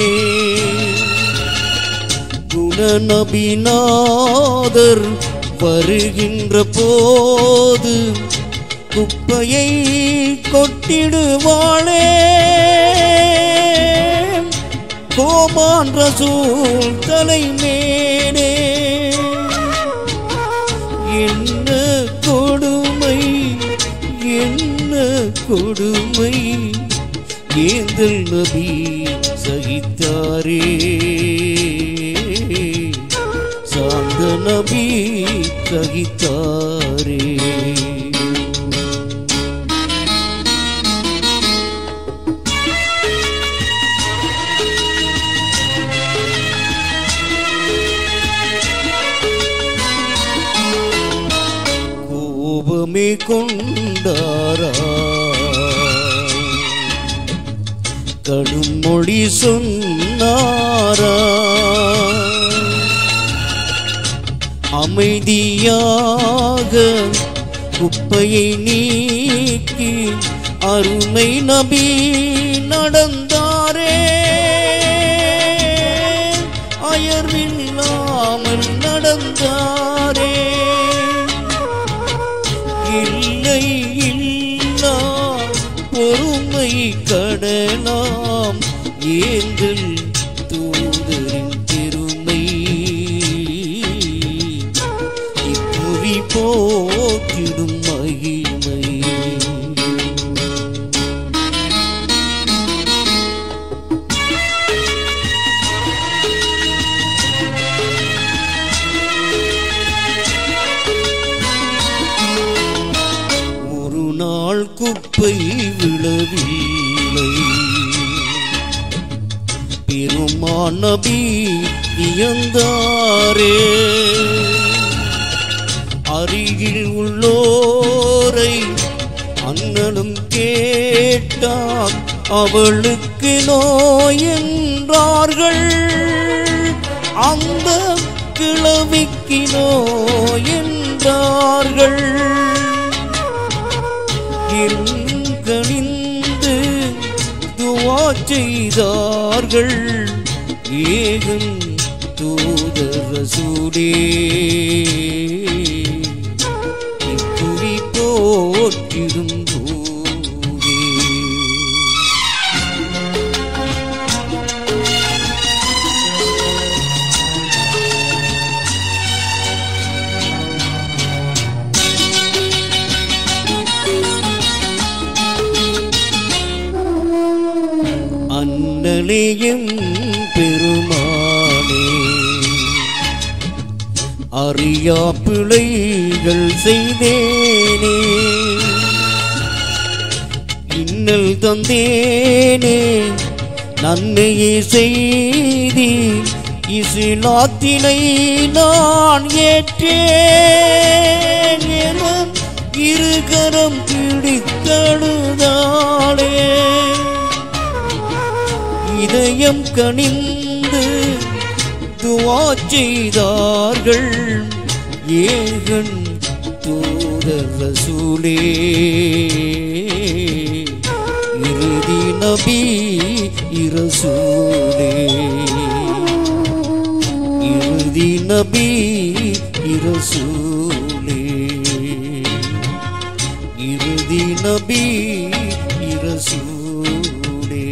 குணநபிநாதர் வருகின்ற போது குப்பையை கொட்டிடுவாளே கோமான் ரசூல் தலைமேனே என்ன கொடுமை என்ன கொடுமை ஏந்தல் நபி சகித்தாரே சாந்த நபி சகித்தாரே கோபமே கொண்டாரா கடும் மொழி சொன்னாரா அமைதியாக குப்பையை நீக்கி அருமை நபி நடந்தாரே அயர்வில்லாமல் நடந்தாரே இல்லை இல்லா பொறுமை கடலாம் ஏங்கள் தூதரின் பெருமை இப்புவி போக்கிடும் மகிமை ஒரு நாள் குப்பை விழவில்லை பெருமான் நபி வியந்தாரே அருகில் உள்ளோரை அண்ணனும் கேட்டான் அவளுக்கு நோய் என்றார்கள் அந்த கிழவிக்கு நோய் என்றார்கள் கணிந்து துவா செய்தார்கள் ஏகன் தூதர் ரசூலே இப்புவி போற்றிடும் போதே அண்ணலேயும் பெருமானே அறியா பிழைகள் செய்தேனே இன்னல் தந்தேனே நன்மையே செய்தி இசிலாத்தினை நான் ஏற்றேன் என இருகரம் பிடித்தழுதாளே இதயம் கனிந்து துவா செய்தார்கள் ஏகன் தூதர் ரசூலே இறுதி நபி இரசூலே இறுதி நபி இரசூலே இறுதி நபி இரசூலே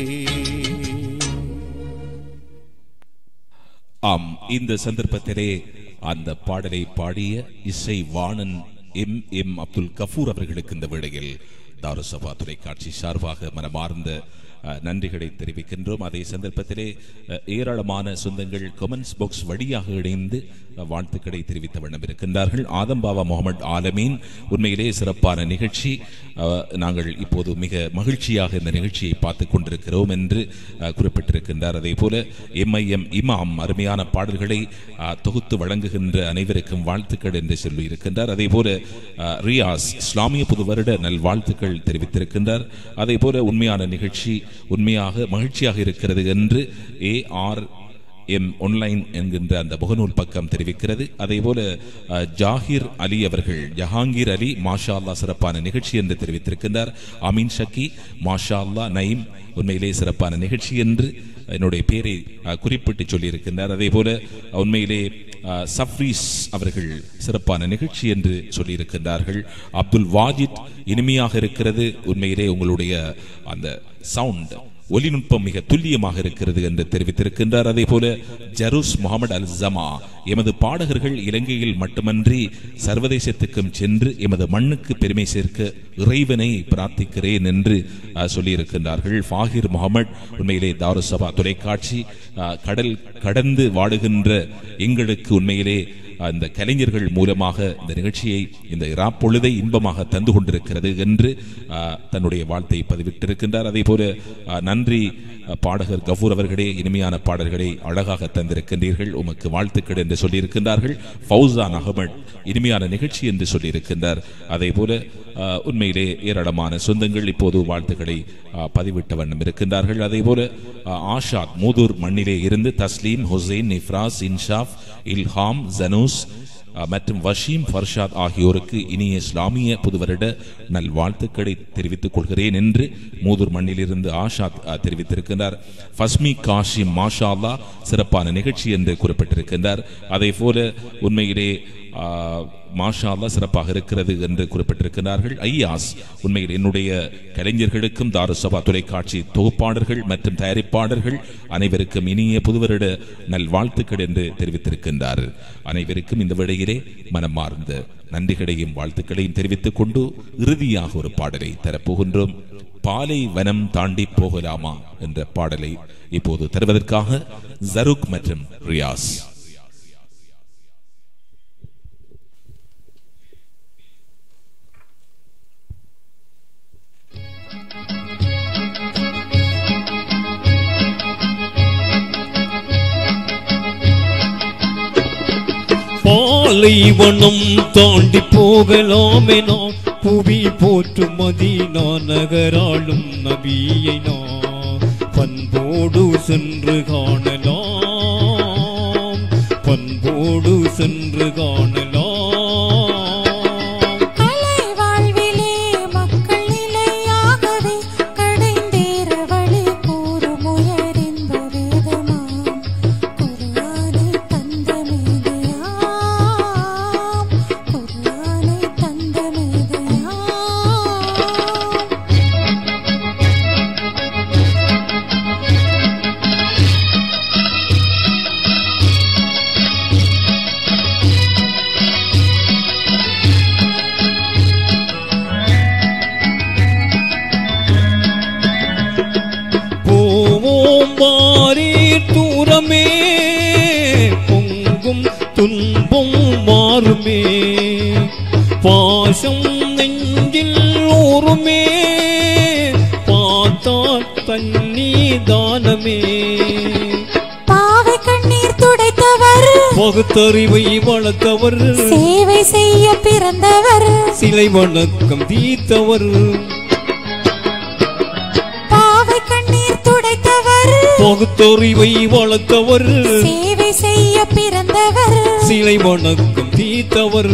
ஆம் இந்த சந்தர்ப்பத்திலே அந்த பாடலை பாடிய இசை வாணன் எம் எம் அப்துல் கஃபூர் அவர்களுக்கு இந்த வேளையில் தாருசபா தொலைக்காட்சி சார்பாக மனமார்ந்த அஹ், நன்றிகளை தெரிவிக்கின்றோம் அதே சந்தர்ப்பத்திலே அஹ், ஏராளமான சொந்தங்கள் கொமெண்ட்ஸ் பாக்ஸ் வழியாக இணைந்து அஹ், வாழ்த்துக்களை தெரிவித்த வண்ணம் இருக்கின்றார்கள் ஆதம் பாபா முகமது ஆலமீன் உண்மையிலே சிறப்பான நிகழ்ச்சி அஹ், நாங்கள் இப்போது மிக மகிழ்ச்சியாக இந்த நிகழ்ச்சியை பார்த்துக் கொண்டிருக்கிறோம் என்று அஹ், குறிப்பிட்டிருக்கின்றார் அதே போல எம்ஐஎம் இமாம் அருமையான பாடல்களை அஹ், தொகுத்து வழங்குகின்ற அனைவருக்கும் வாழ்த்துக்கள் என்று சொல்லி இருக்கின்றார் அதே போல அஹ், ரியாஸ் இஸ்லாமிய புது வருட நல்வாழ்த்துக்கள் தெரிவித்திருக்கின்றார் அதே போல உண்மையான நிகழ்ச்சி உண்மையாக மகிழ்ச்சியாக இருக்கிறது என்று ஏ ஆர் எம் ஒன்லைன் என்கின்ற அந்த முகநூல் பக்கம் தெரிவிக்கிறது அதே போல அஹ், ஜாகிர் அலி அவர்கள் ஜஹாங்கீர் அலி மாஷா அல்லா சிறப்பான நிகழ்ச்சி என்று தெரிவித்திருக்கின்றார் அமீன் ஷக்கி மாஷா அல்லா நயீம் உண்மையிலே சிறப்பான நிகழ்ச்சி என்று என்னுடைய பேரை அஹ், குறிப்பிட்டு சொல்லியிருக்கின்றார் அதே போல உண்மையிலே அஹ், சஃப்ரீஸ் அவர்கள் சிறப்பான நிகழ்ச்சி என்று சொல்லியிருக்கின்றார்கள் அப்துல் வாஜித் இனிமையாக இருக்கிறது உண்மையிலே உங்களுடைய அந்த சவுண்ட் ஒலிநுட்பம் மிக துல்லியமாக இருக்கிறது என்று தெரிவித்திருக்கின்றார் அதே போல ஜரூஸ் முகமது அல் ஜமா எமது பாடகர்கள் இலங்கையில் மட்டுமன்றி சர்வதேசத்துக்கும் சென்று எமது மண்ணுக்கு பெருமை சேர்க்க இறைவனை பிரார்த்திக்கிறேன் என்று அஹ், சொல்லியிருக்கின்றார்கள் ஃபாகிர் முகமது உண்மையிலே தாருசபா தொலைக்காட்சி அஹ், கடல் கடந்து வாடுகின்ற எங்களுக்கு உண்மையிலே அந்த கலைஞர்கள் மூலமாக இந்த நிகழ்ச்சியை இந்த இராப் பொழுதை இன்பமாக தந்து கொண்டிருக்கிறது என்று ஆஹ், தன்னுடைய வாழ்த்தை பதிவிட்டிருக்கின்றார் அதே போல ஆஹ், நன்றி ஆஹ், பாடகர் கஃபூர் அவர்களே இனிமையான பாடல்களை அழகாக தந்திருக்கின்றீர்கள் உமக்கு வாழ்த்துக்கள் என்று சொல்லியிருக்கின்றார்கள் ஃபௌசான் அகமட் இனிமையான நிகழ்ச்சி என்று சொல்லியிருக்கின்றார் அதே போல ஆஹ், உண்மையிலே ஏராளமான சொந்தங்கள் இப்போது வாழ்த்துக்களை ஆஹ், பதிவிட்ட வண்ணம் இருக்கின்றார்கள் அதே போல ஆஹ், ஆஷாத் மூதூர் மண்ணிலே இருந்து தஸ்லீம் ஹுசைன் இஃப்ராஸ் இன்ஷாப் இல்ஹாம் ஜனூஸ் அஹ், மற்றும் வஷீம் ஃபர்ஷாத் ஆகியோருக்கு இனிய இஸ்லாமிய புதுவருட நல்வாழ்த்துக்களை தெரிவித்துக் கொள்கிறேன் என்று மூதூர் மண்ணிலிருந்து ஆஷாத் அஹ், தெரிவித்திருக்கின்றார் ஃபஸ்மி காஷிம் மாஷா அல்லாஹ் சிறப்பான நிகழ்ச்சி என்று குறிப்பிட்டிருக்கின்றார் அதே போல உண்மையிலே ஆஹ், மாஷா அல்லாஹ் சிறப்பாக இருக்கிறது என்று குறிப்பிட்டிருக்கிறார்கள் ஐயாஸ் உண்மையில் என்னுடைய கலைஞர்களுக்கும் தாருசபா தொலைக்காட்சி தொகுப்பாளர்கள் மற்றும் தயாரிப்பாளர்கள் அனைவருக்கும் இனிய புதுவருட நல்வாழ்த்துக்கள் என்று தெரிவித்திருக்கின்றார் அனைவருக்கும் இந்த வேளையிலே மனமார்ந்த நன்றிகளையும் வாழ்த்துக்களையும் தெரிவித்துக் கொண்டு இறுதியாக ஒரு பாடலை தரப்போகின்றோம் பாலை வனம் தாண்டி போகலாமா என்ற பாடலை இப்போது தருவதற்காக ஜருக் மற்றும் ரியாஸ் பாலைவனம் தாண்டி போகலாமே நாம் புவி போற்றும் மதீனா நகராளும் நபியை நாம் பண்போடு சென்று காணலாம் பண்போடு சென்று காணலாம் கலை வாழ்விலே மக்கள் நிலையாகவே கடைந்தேற வழி கூறும் உயரின்ப வேதமாம் குர்ஆனை தந்த மேதையாம் குர்ஆனை தந்த மேதையாம் பாலைவனம் துன்பம் மாறுமே பாசம் நெஞ்சில் ஊறுமே பார்த்தால் தண்ணி தானமே பாவை கண்ணீர் துடைத்தவர் பகுத்தறிவை வளர்த்தவர் சேவை செய்ய பிறந்தவர் சிலை வணக்கம் தீர்த்தவர் பாவை கண்ணீர் துடைத்தவர் பகுத்தறிவை வளர்த்தவர் சேவை செய்ய பிறந்தவர் சிலை வணக்கம் தீர்த்தவர்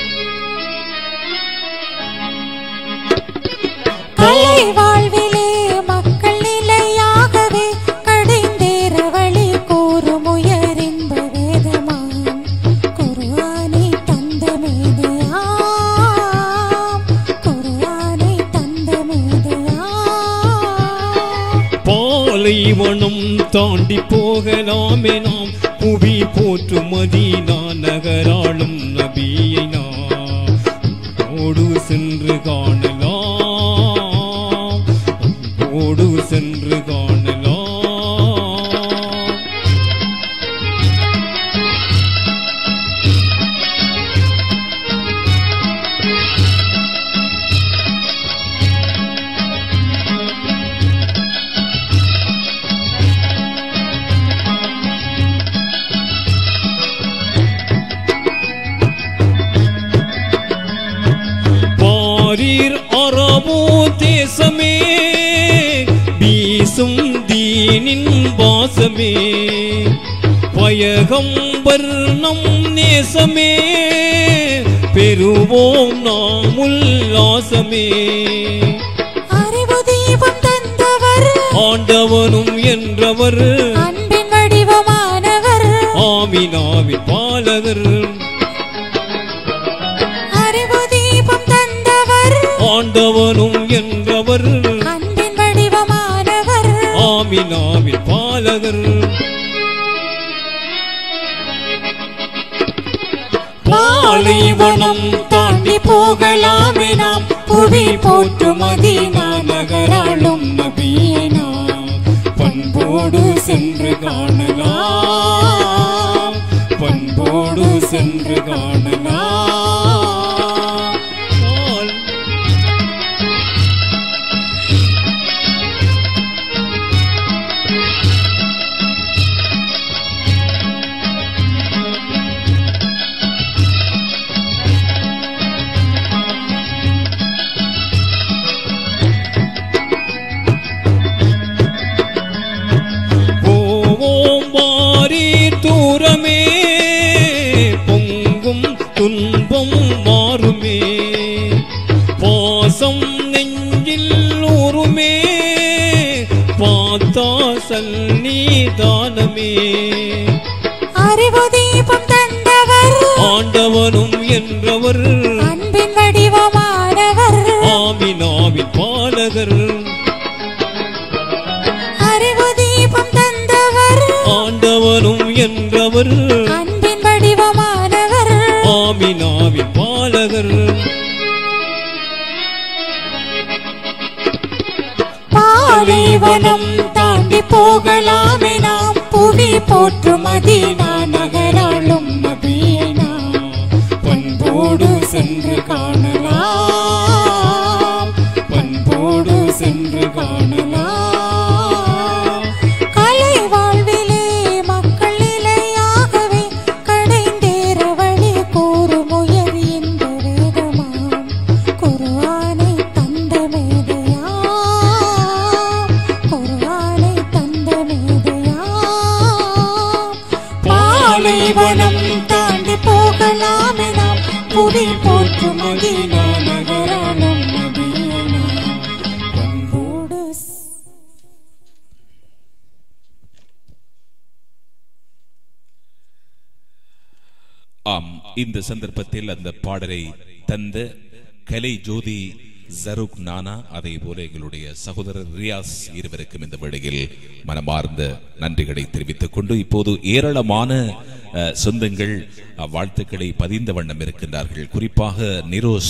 கலை வாழ்விலே மக்கள் நிலையாகவே கடைந்தேற வழி கூறும் உயரின்ப வேதமாம் குருவானை தந்த மேதையாம் குருவானை தந்த மேதையாம் பாலைவனம் தாண்டி போகலாமே நாம் புவி போற்றும் மதீனா நகராளும் நபியை நாம் ஓடு சென்று காணலாம் ஓடு சென்று காணலாம் பாரீர் அரபோ தேசமே வீசும் தீனின் வாசமே பயகம்பர் நம் நேசமே பெறுவோம் நாம் உல்லாசமே அறிவு தீபம் தந்தவர் ஆண்டவனும் என்றவர் அன்பின் வடிவமானவர் ஆமினாவின் பாலகர் அறிவு தீபம் தந்தவர் ஆண்டவனும் என்றவர் அன்பின் வடிவமானவர் ஆமினாவின் பாலகர் பாலைவனம் தாண்டி போகலாமே நாம் புவி போற்றும் மதீனா நகராளும் நபியை நாம் பண்போடு சென்று காணலாம் பண்போடு சென்று காணலாம் போவோம் வாரி தூரமே பொங்கும் துன்பம் மாறுமே பாசம் நெஞ்சில் ஊறுமே பார்த்தா சல்லி தானமே அறிவு தீபம் தந்தவர் ஆண்டவனும் என்றவர் அன்பின் வடிவமானவர் ஆமினாவின் பாலகர் அறிவு தீபம் தந்தவர் ஆண்டவனும் என்றவர் அன்பின் வடிவமானவர் ஆமினாவின் பாலகர் பாலைவனம் தாண்டி போகலாமே நாம் புவி போற்றும் மதீனா நகராளும் நபியை நாம் பண்போடு சென்று காணலாம் பண்போடு சென்று காணலாம் கலை வாழ்விலே மக்கள் நிலையாகவே கடைந்தேற வழி கூறும் உயர் என்ப வேதமாம் குருவானை தந்த மேதையாம் குருவானை தந்த மேதையாம் பாலைவனம் தாண்டி போகலாமே நாம் புவி போற்றும் மதீனா நகராலும் நபியை நாம் பண்போடு ஆம் இந்த சந்தர்ப்பத்தில் அந்த பாடலை தந்த கலை ஜோதி ஜருக் நானா அதே போல எங்களுடைய சகோதரர் ரியாஸ் இருவருக்கும் இந்த வேளையில் மனமார்ந்த நன்றிகளை தெரிவித்துக் கொண்டு இப்போது ஏராளமான அஹ், சொந்தங்கள் அஹ், வாழ்த்துக்களை பதிந்த வண்ணம் இருக்கின்றார்கள் குறிப்பாக நிரோஸ்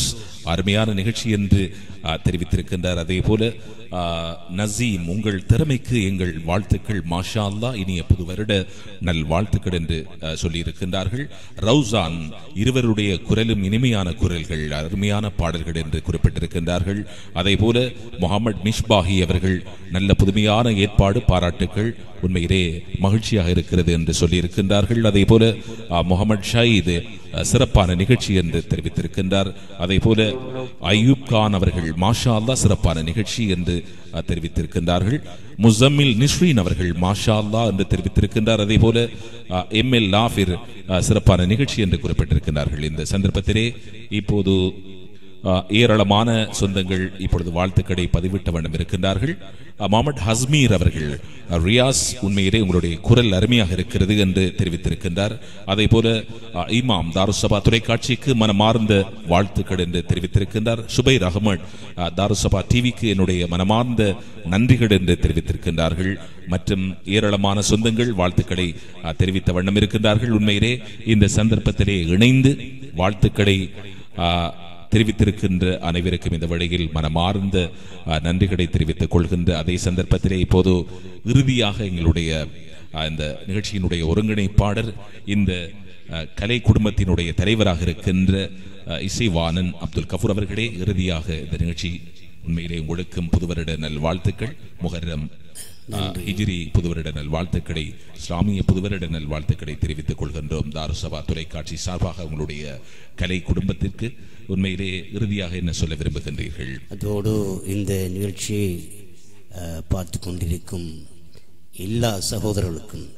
அருமையான நிகழ்ச்சி என்று ஆ, தெரிவித்திருக்கின்றார் அதே போல ஆ, நசீம் உங்கள் திறமைக்கு எங்கள் வாழ்த்துக்கள் மாஷா அல்லா இனிய புது வருட நல் வாழ்த்துக்கள் என்று ஆ, சொல்லியிருக்கின்றார்கள் ரவுசான் இருவருடைய குரலும் இனிமையான குரல்கள் அருமையான பாடல்கள் என்று குறிப்பிட்டிருக்கின்றார்கள் அதே போல முகமது மிஷ்பாஹி அவர்கள் நல்ல புதுமையான ஏற்பாடு பாராட்டுக்கள் உண்மையிலே மகிழ்ச்சியாக இருக்கிறது என்று சொல்லியிருக்கின்றார்கள் அதே போல ஆ, முகமது ஷாயித் ஆ, சிறப்பான நிகழ்ச்சி என்று தெரிவித்திருக்கின்றார் அதே போல அய்யூப் கான் அவர்கள் மாஷா அல்லாஹ் சிறப்பான நிகழ்ச்சி என்று ஆ, தெரிவித்திருக்கின்றார்கள் முசம்மில் நிஸ்ரீன் அவர்கள் மாஷா அல்லாஹ் என்று தெரிவித்திருக்கின்றார் அதே போல எம் எல் லாஃபிர் ஆ, சிறப்பான நிகழ்ச்சி என்று குறிப்பிட்டிருக்கிறார்கள் இந்த சந்தர்ப்பத்திலே இப்போது ஆ, ஏராளமான சொந்தங்கள் இப்பொழுது வாழ்த்துக்களை பதிவிட்ட வண்ணம் இருக்கின்றார்கள் ஆ, முகமது ஹஸ்மீர் அவர்கள் ஆ, ரியாஸ் உண்மையிலே உங்களுடைய குரல் அருமையாக இருக்கிறது என்று தெரிவித்திருக்கின்றார் அதே போல ஆ, இமாம் தாருசபா தொலைக்காட்சிக்கு மனமார்ந்த வாழ்த்துக்கள் என்று தெரிவித்திருக்கின்றார் சுபைர் அகமட் ஆ, தாருசபா டிவிக்கு என்னுடைய மனமார்ந்த நன்றிகள் என்று தெரிவித்திருக்கின்றார்கள் மற்றும் ஏராளமான சொந்தங்கள் வாழ்த்துக்களை ஆ, தெரிவித்த வண்ணம் இருக்கின்றார்கள் உண்மையிலே இந்த சந்தர்ப்பத்திலே இணைந்து வாழ்த்துக்களை ஆ, தெரிவித்திருக்கின்ற அனைவருக்கும் இந்த வழியில் மனமார்ந்த அஹ், நன்றிகளை தெரிவித்துக் கொள்கின்ற அதே சந்தர்ப்பத்திலே இப்போது இறுதியாக எங்களுடைய அஹ், இந்த நிகழ்ச்சியினுடைய ஒருங்கிணைப்பாளர் இந்த அஹ், கலை குடும்பத்தினுடைய தலைவராக இருக்கின்ற அஹ், இசைவாணன் அப்துல் கஃபூர் அவர்களே இறுதியாக இந்த நிகழ்ச்சி உண்மையிலே உங்களுக்கும் புதுவருட நல் வாழ்த்துக்கள் முகர்ரம் அஹ், ஹிஜ்ரி புதுவருட நல் வாழ்த்துக்களை இஸ்லாமிய புதுவருட நல் வாழ்த்துக்களை தெரிவித்துக் கொள்கின்றோம் தாருசபா தொலைக்காட்சி சார்பாக உங்களுடைய கலை குடும்பத்திற்கு உண்மையிலே இறுதியாக என்ன சொல்ல விரும்புகின்றீர்கள் அதோடு இந்த நிகழ்ச்சியை அஹ், பார்த்து கொண்டிருக்கும் எல்லா சகோதரர்களுக்கும்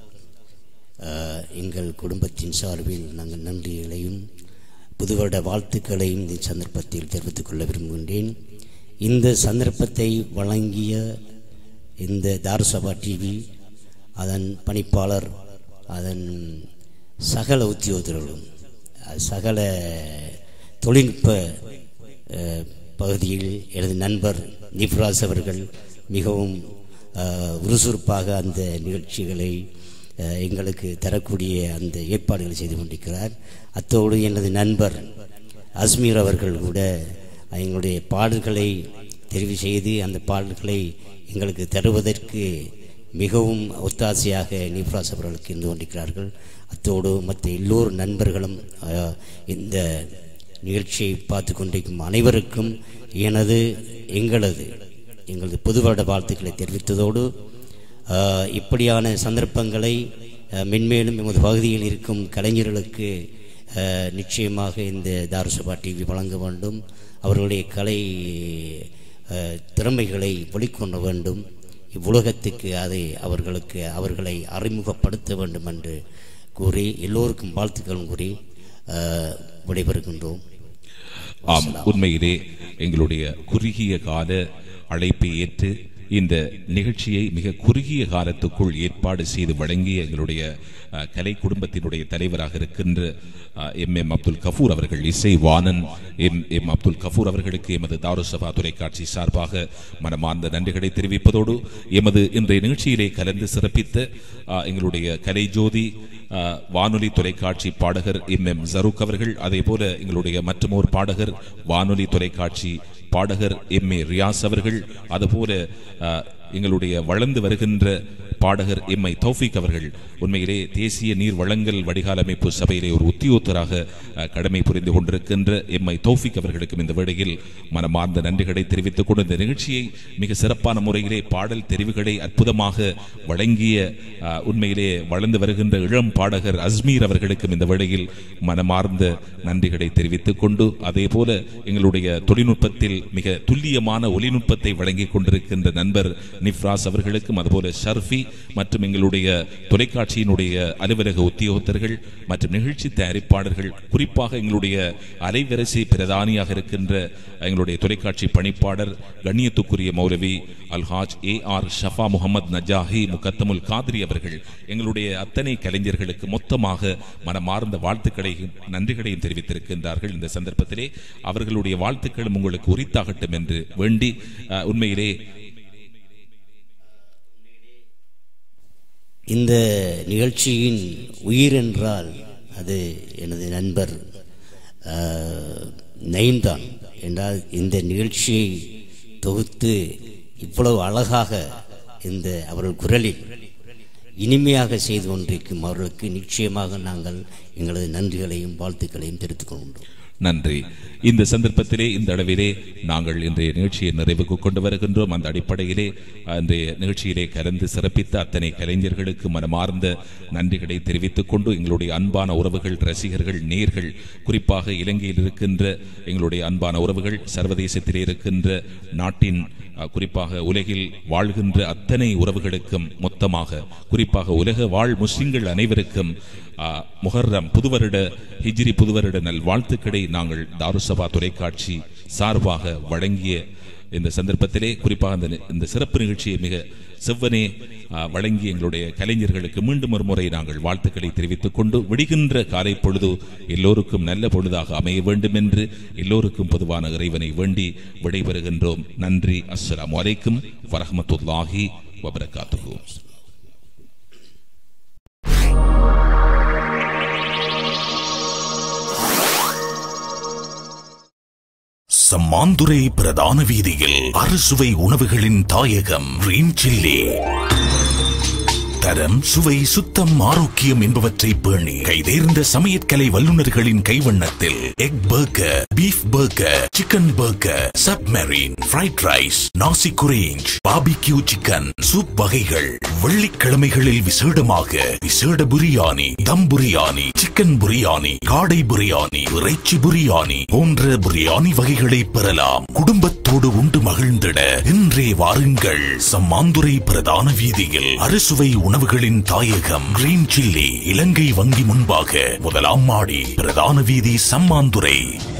அஹ், எங்கள் குடும்பத்தின் சார்பில் நாங்கள் நன்றிகளையும் புதுவருட வாழ்த்துக்களையும் இந்த சந்தர்ப்பத்தில் தெரிவித்துக் கொள்ள விரும்புகின்றேன் இந்த சந்தர்ப்பத்தை வழங்கிய இந்த தாருசபா டிவி அதன் பணிப்பாளர் அதன் சகல உத்தியோகத்தர்களும் அஹ், சகல தொழில்நுட்ப அஹ், பகுதியில் எனது நண்பர் நிப்ராஸ் அவர்கள் மிகவும் அஹ், விறுசுறுப்பாக அந்த நிகழ்ச்சிகளை அஹ், எங்களுக்கு தரக்கூடிய அந்த ஏற்பாடுகளை செய்து கொண்டிருக்கிறார் அத்தோடு எனது நண்பர் அஸ்மீர் அவர்கள் கூட எங்களுடைய பாடல்களை தெரிவு செய்து அந்த பாடல்களை எங்களுக்கு தருவதற்கு மிகவும் ஒத்தாசையாக நிப்ராஸ் அவர்களுக்கு இருந்து கொண்டிருக்கிறார்கள் அத்தோடு மற்ற எல்லோரு நண்பர்களும் அஹ், இந்த நிகழ்ச்சியை பார்த்து கொண்டிருக்கும் அனைவருக்கும் எனது எங்களது எங்களது புது வருட வாழ்த்துக்களை தெரிவித்ததோடு அஹ், இப்படியான சந்தர்ப்பங்களை அஹ், மென்மேலும் எமது பகுதியில் இருக்கும் கலைஞர்களுக்கு அஹ், நிச்சயமாக இந்த தாருசபா டிவி வழங்க வேண்டும் அவர்களுடைய கலை அஹ், திறமைகளை வெளிக்கொணர வேண்டும் இவ்வுலகத்துக்கு அதை அவர்களுக்கு அவர்களை அறிமுகப்படுத்த வேண்டும் என்று கூறி எல்லோருக்கும் வாழ்த்துக்களும் கூறி அஹ், விடைபெறுகின்றோம் ஆம் உண்மையிலே எங்களுடைய குறுகிய கால அழைப்பை ஏற்று இந்த நிகழ்ச்சியை மிக குறுகிய காலத்துக்குள் ஏற்பாடு செய்து வழங்கிய எங்களுடைய அஹ், கலை குடும்பத்தினுடைய தலைவராக இருக்கின்ற எம் எம் அப்துல் கஃபூர் அவர்கள் இசை வாணன் எம் எம் அப்துல் கஃபூர் அவர்களுக்கு எமது தாருசபா தொலைக்காட்சி சார்பாக மனமார்ந்த நன்றிகளை தெரிவிப்பதோடு எமது இன்றைய நிகழ்ச்சியிலே கலந்து சிறப்பித்த அஹ், எங்களுடைய கலை ஜோதி அஹ், வானொலி தொலைக்காட்சி பாடகர் எம் எம் ஜரூக் அவர்கள் அதே போல எங்களுடைய மற்றொரு பாடகர் வானொலி தொலைக்காட்சி பாடகர் எம் ஏ ரியாஸ் அவர்கள் அதுபோல அஹ், எங்களுடைய வளர்ந்து வருகின்ற பாடகர் எம் ஐ தௌஃபிக் அவர்கள் உண்மையிலே தேசிய நீர் வழங்கல் வடிகால் அமைப்பு சபையிலே ஒரு உத்தியோகத்தராக அஹ், கடமை புரிந்து கொண்டிருக்கின்ற எம் ஐ தௌஃபிக் அவர்களுக்கும் இந்த வேளையில் மனமார்ந்த நன்றிகளை தெரிவித்துக் கொண்டு இந்த நிகழ்ச்சியை மிக சிறப்பான முறையிலே பாடல் தெரிவுகளை அற்புதமாக வழங்கிய அஹ், உண்மையிலே வளர்ந்து வருகின்ற இளம் பாடகர் அஸ்மீர் அவர்களுக்கும் இந்த வேளையில் மனமார்ந்த நன்றிகளை தெரிவித்துக் கொண்டு அதே போல எங்களுடைய தொழில்நுட்பத்தில் மிக துல்லியமான ஒளிநுட்பத்தை வழங்கிக் கொண்டிருக்கின்ற நண்பர் நிஃப்ராஸ் அவர்களுக்கும் அதுபோல ஷர்ஃபி மற்றும் எங்களுடைய தொலைக்காட்சியினுடைய அலுவலக உத்தியோகத்தர்கள் மற்றும் நிகழ்ச்சி தயாரிப்பாளர்கள் குறிப்பாக எங்களுடைய அலைவரிசை பிரதானியாக இருக்கின்ற எங்களுடைய தொலைக்காட்சி பணிப்பாளர் கண்ணியத்துக்குரிய மௌலவி அல்ஹாஜ் ஏ ஆர் ஷஃபா முகமது நஜாஹி முகத்தமுல் காத்ரி அவர்கள் எங்களுடைய அத்தனை கலைஞர்களுக்கு மொத்தமாக மனமார்ந்த வாழ்த்துக்களையும் நன்றிகளையும் தெரிவித்திருக்கின்றார்கள் இந்த சந்தர்ப்பத்திலே அவர்களுடைய வாழ்த்துக்களும் உங்களுக்கு உரித்தாகட்டும் என்று வேண்டி அஹ், உண்மையிலே இந்த நிகழ்ச்சியின் உயிர் என்றால் அது எனது நண்பர் அஹ், நயீம் தான் என்றால் இந்த நிகழ்ச்சியை தொகுத்து இவ்வளவு அழகாக இந்த அவர்கள் குரலில் இனிமையாக செய்து கொண்டிருக்கும் அவர்களுக்கு நிச்சயமாக நாங்கள் எங்களது நன்றிகளையும் வாழ்த்துக்களையும் தெரிவித்துக் கொள்கின்றோம் நன்றி இந்த சந்தர்ப்பத்திலே இந்த அளவிலே நாங்கள் இன்றைய நிகழ்ச்சியை நிறைவுக்கு கொண்டு வருகின்றோம் அந்த அடிப்படையிலே இன்றைய நிகழ்ச்சியிலே கலந்து சிறப்பித்த அத்தனை கலைஞர்களுக்கு மனமார்ந்த நன்றிகளை தெரிவித்துக் கொண்டு எங்களுடைய அன்பான உறவுகள் ரசிகர்கள் நேர்கள் குறிப்பாக இலங்கையில் இருக்கின்ற எங்களுடைய அன்பான உறவுகள் சர்வதேசத்திலே இருக்கின்ற நாட்டின் அஹ், குறிப்பாக உலகில் வாழ்கின்ற அத்தனை உறவுகளுக்கும் மொத்தமாக குறிப்பாக உலக வாழ் முஸ்லிம்கள் அனைவருக்கும் அஹ், முஹர்ரம் புதுவருட ஹிஜ்ரி புதுவருட நல் வாழ்த்துக்களை நாங்கள் தாருசபா தொலைக்காட்சி சார்பாக வழங்கிய இந்த சந்தர்ப்பத்திலே குறிப்பாக இந்த நி- இந்த சிறப்பு நிகழ்ச்சியை மிக செவ்வனே அஹ், வழங்கிய எங்களுடைய கலைஞர்களுக்கு மீண்டும் ஒரு முறை நாங்கள் வாழ்த்துக்களை தெரிவித்துக் கொண்டு விடுகின்ற காலை பொழுது எல்லோருக்கும் நல்ல பொழுதாக அமைய வேண்டும் என்று எல்லோருக்கும் பொதுவான இறைவனை வேண்டி விடைபெறுகின்றோம் நன்றி அஸ்ஸலாமு அலைக்கும் வரஹ்மத்துல்லாஹி வபரகாத்துஹு சம்மாந்துறை பிரதான வீதியில் அறுசுவை உணவுகளின் தாயகம் கிரீன் சில்லி தரம் சுவை சுத்தம் ஆரோக்கியம் என்பவற்றை பேணி கைதேர்ந்த சமையற்கலை வல்லுநர்களின் கைவண்ணத்தில் egg burger beef burger chicken burger submarine fried rice nasi goreng barbecue chicken soup வகைகள் வெள்ளிக்கிழமைகளில் விசேடமாக விசேட பிரியாணி தம் பிரியாணி சிக்கன் பிரியாணி காடை பிரியாணி இறைச்சி பிரியாணி போன்ற பிரியாணி வகைகளை பெறலாம் குடும்பத்தோடு உண்டு மகிழ்ந்திட இன்றே வாருங்கள் சம்மாந்துறை பிரதான வீதியில் அறுசுவை உணவுகளின் தாயகம் கிரீன் சில்லி இலங்கை வங்கி முன்பாக முதலாம் மாடி பிரதான வீதி சம்மாந்துறை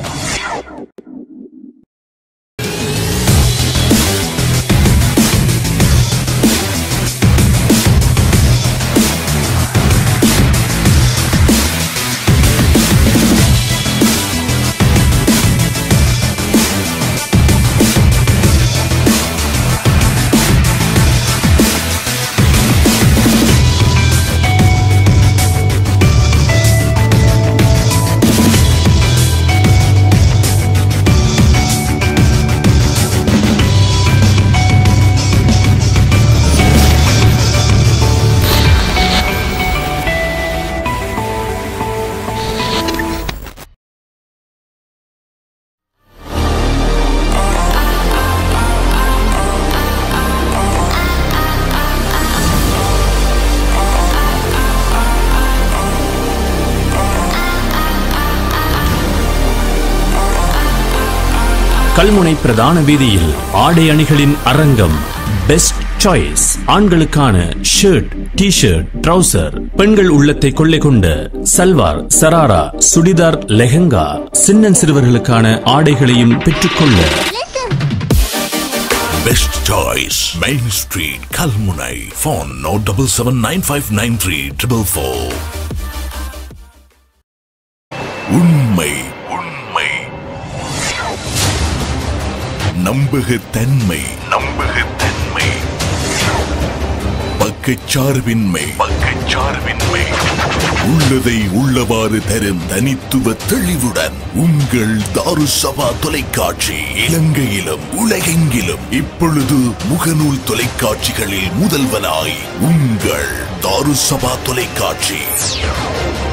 கல்முனை பிரதான வீதியில் ஆடை அணிகளின் அரங்கம் பெஸ்ட் சாய்ஸ் ஆண்களுக்கான ஷர்ட் டி ஷர்ட் ட்ரவுசர் பெண்கள் உள்ளத்தை கொள்ளை கொண்ட சல்வார் சராரா சுடிதார் லெஹங்கா சின்னன் சிறுவர்களுக்கான ஆடைகளையும் பெற்றுக்கொள்ள best choice main street Kalmunai phone no double seven nine five nine three triple four உண்மை உண்மை நம்பகத்தன்மை நம்பகத்தன்மை பக்கச்சார்பின்மை பக்கச்சார்பின்மை உள்ளதை உள்ளவாறு தரும் தனித்துவ தெளிவுடன் உங்கள் தாருசபா தொலைக்காட்சி இலங்கையிலும் உலகெங்கிலும் இப்பொழுது முகநூல் தொலைக்காட்சிகளில் முதல்வனாய் உங்கள் தாருசபா தொலைக்காட்சி